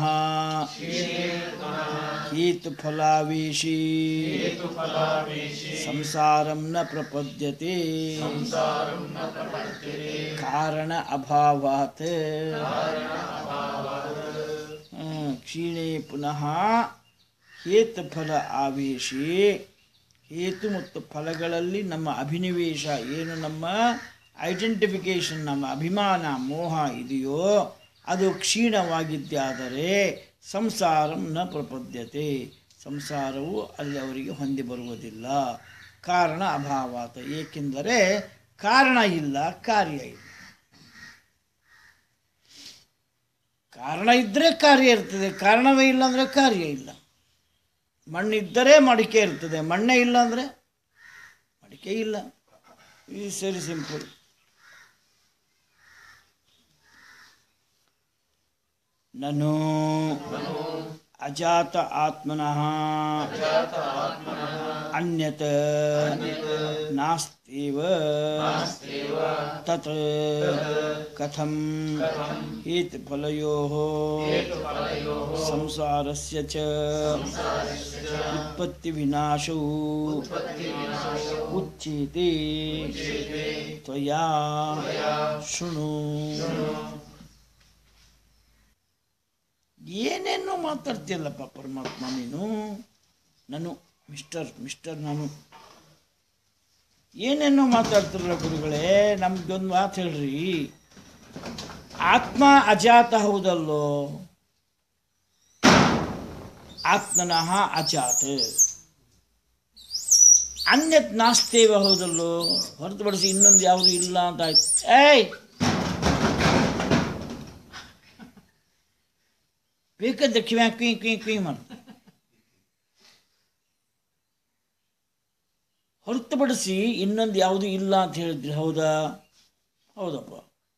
ಹೇತು ಫಲಾವೇಶಿ ಸಂಸಾರಂ ನ ಪ್ರಪದ್ಯತೆ ಕಾರಣ ಅಭಾವಾತ್ ಹ್ಮ್, ಕ್ಷೀಣೆ ಪುನಃ ಹೇತುಫಲ ಆವೇಶಿ ಹೇತು ಮತ್ತು ಫಲಗಳಲ್ಲಿ ನಮ್ಮ ಅಭಿನಿವೇಶ ಏನು ನಮ್ಮ ಐಡೆಂಟಿಫಿಕೇಶನ್ ನಮ್ಮ ಅಭಿಮಾನ ಮೋಹ ಇದೆಯೋ ಅದು ಕ್ಷೀಣವಾಗಿದ್ದಾದರೆ ಸಂಸಾರಂ ನ ಪ್ರಪದ್ಯತೆ ಸಂಸಾರವು ಅಲ್ಲಿ ಅವರಿಗೆ ಹೊಂದಿ ಬರುವುದಿಲ್ಲ ಕಾರಣ ಅಭಾವಾತ ಏಕೆಂದರೆ ಕಾರಣ ಇಲ್ಲ ಕಾರ್ಯ ಇಲ್ಲ ಕಾರಣ ಇದ್ದರೆ ಕಾರ್ಯ ಇರ್ತದೆ ಕಾರಣವೇ ಇಲ್ಲ ಅಂದರೆ ಕಾರ್ಯ ಇಲ್ಲ ಮಣ್ಣಿದ್ದರೆ ಮಡಿಕೆ ಇರ್ತದೆ ಮಣ್ಣೇ ಇಲ್ಲ ಅಂದರೆ ಮಡಿಕೆ ಇಲ್ಲ ಈಸ್ ವೆರಿ ಸಿಂಪಲ್ ನನು ಅಜಾತ ಆತ್ಮನಃ ಅನ್ಯತ ನಾಸ್ತಿವ ತತ್ ಕಥಂ ಹೇತುಫಲಯೋः ಸಂಸಾರस्य च उत्पत्तिविनाशौ उच्यते त्वया ಶೃಣು ಏನೇನೋ ಮಾತಾಡ್ತೀಯಲ್ಲಪ್ಪ ಪರಮಾತ್ಮ ನೀನು ನಾನು ಮಿಸ್ಟರ್ ಮಿಸ್ಟರ್ ನಾನು ಏನೇನೋ ಮಾತಾಡ್ತಿರಲ್ಲ ಗುರುಗಳೇ ನಮ್ದೊಂದು ಮಾತು ಹೇಳ್ರಿ ಆತ್ಮ ಅಜಾತ ಹೌದಲ್ಲೋ ಆತ್ಮನಃ ಅಜಾತ ಅನ್ಯತ್ ನಾಸ್ತೇವ ಹೌದಲ್ಲೋ ಹೊರತುಪಡಿಸಿ ಇನ್ನೊಂದು ಯಾವುದು ಇಲ್ಲ ಅಂತ ಆಯ್ತು ಏಯ್ ಬೇಕಂತ ಕಿವ್ಯಾಗ ಕ್ವೀ ಕ್ವೀ ಕ್ವೀ ಮಾಡ ಹೊರತುಪಡಿಸಿ ಇನ್ನೊಂದು ಯಾವುದು ಇಲ್ಲ ಅಂತ ಹೇಳಿದ್ರಿ ಹೌದಾ ಹೌದಪ್ಪ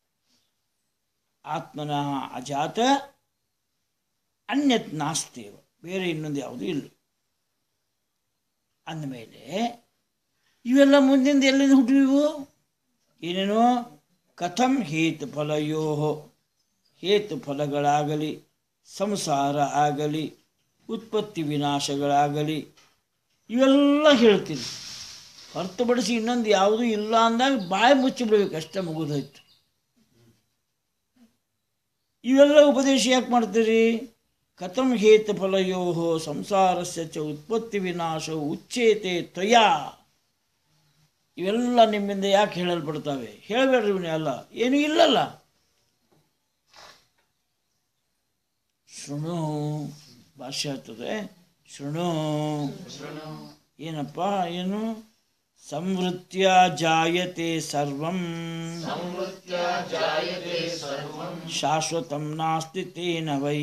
ಆತ್ಮನಃ ಅಜಾತ ಅನ್ಯತ್ ನಾಸ್ತೇವ ಬೇರೆ ಇನ್ನೊಂದು ಯಾವುದು ಇಲ್ಲ ಅಂದಮೇಲೆ ಇವೆಲ್ಲ ಮುಂದಿಂದ ಎಲ್ಲಿಂದ ಹುಟ್ಟಿವು ಏನೇನೋ ಕಥಂ ಹೇತು ಫಲಯೋ ಹೇತು ಫಲಗಳಾಗಲಿ ಸಂಸಾರ ಆಗಲಿ ಉತ್ಪತ್ತಿ ವಿನಾಶಗಳಾಗಲಿ ಇವೆಲ್ಲ ಹೇಳ್ತೀನಿ ಹೊರತುಪಡಿಸಿ ಇನ್ನೊಂದು ಯಾವುದೂ ಇಲ್ಲ ಅಂದಾಗ ಬಾಯಿ ಮುಚ್ಚಿಬಿಡ್ಬೇಕು ಅಷ್ಟೇ ಮುಗಿದೋಯ್ತು ಇವೆಲ್ಲ ಉಪದೇಶ ಯಾಕೆ ಮಾಡ್ತೀರಿ ಕಥಂ ಹೇತು ಫಲಯೋ ಸಂಸಾರಸ್ಯ ಚ ಉತ್ಪತ್ತಿ ವಿನಾಶ ಉಚ್ಚೇತೆ ತ್ವಯಾ ಇವೆಲ್ಲ ನಿಮ್ಮಿಂದ ಯಾಕೆ ಹೇಳಲ್ಪಡ್ತವೆ ಹೇಳಬೇಡ್ರಿ ಇವನ್ನೆಲ್ಲ ಏನೂ ಇಲ್ಲಲ್ಲ ಶೃಣು ಭಾಷೆ ಆಗ್ತದೆ ಶೃಣು ಏನಪ್ಪ ಏನು ಸಂವೃತ್ಯ ಜಾಯತೆ ಸರ್ವಂ ಶಾಶ್ವತಂ ನಾಸ್ತಿ ತೇನ ವೈ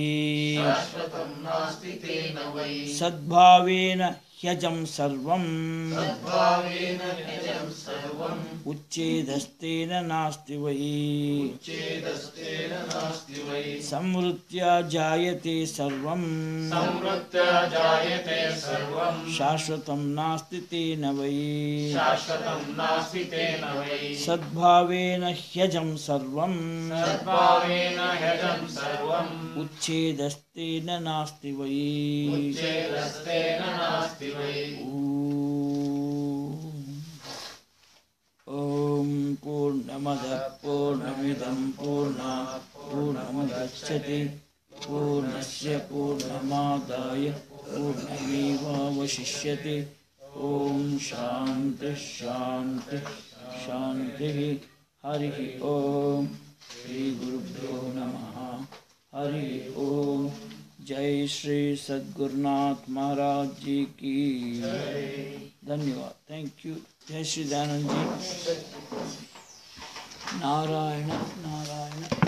ಸದ್ಭಾವೇನ ಹ್ಯಜಂ ಸರ್ವಂ ಉಚ್ಛೇದಸ್ತೇನ ನಾಸ್ತಿ ವೈ ಸಂವೃತ್ಯ ಜಾಯತೆ ಸರ್ವಂ जायते सर्वं ಶಾಶ್ವತಂ ನಾಸ್ತಿ ತೇನ ವೈ शाश्वतं नास्ति तेन वै ಸದ್ಭಾವೇನ ಹ್ಯಜಂ ಸರ್ವಂ सद्भावेन ह्यजं सर्वम् ಉಚ್ಛೇದಸ್ತೇನ ನಾಸ್ತಿ ವೈ चेदस्तेन नास्ति वै ಓಂ पूर्णमदः पूर्णमिदं पूर्णात् पूर्णमुदच्छति पूर्णस्य पूर्णमादाय पूर्णमेवावशिष्यते ॐ शान्तिः शान्तिः शान्तिः हरिः ॐ श्रीगुरुभ्यो नमः हरिः ॐ जय श्री सद्गुरुनाथ महाराज जी की धन्यवाद थैंक यू जय श्री दयानंद जी नारायण नारायण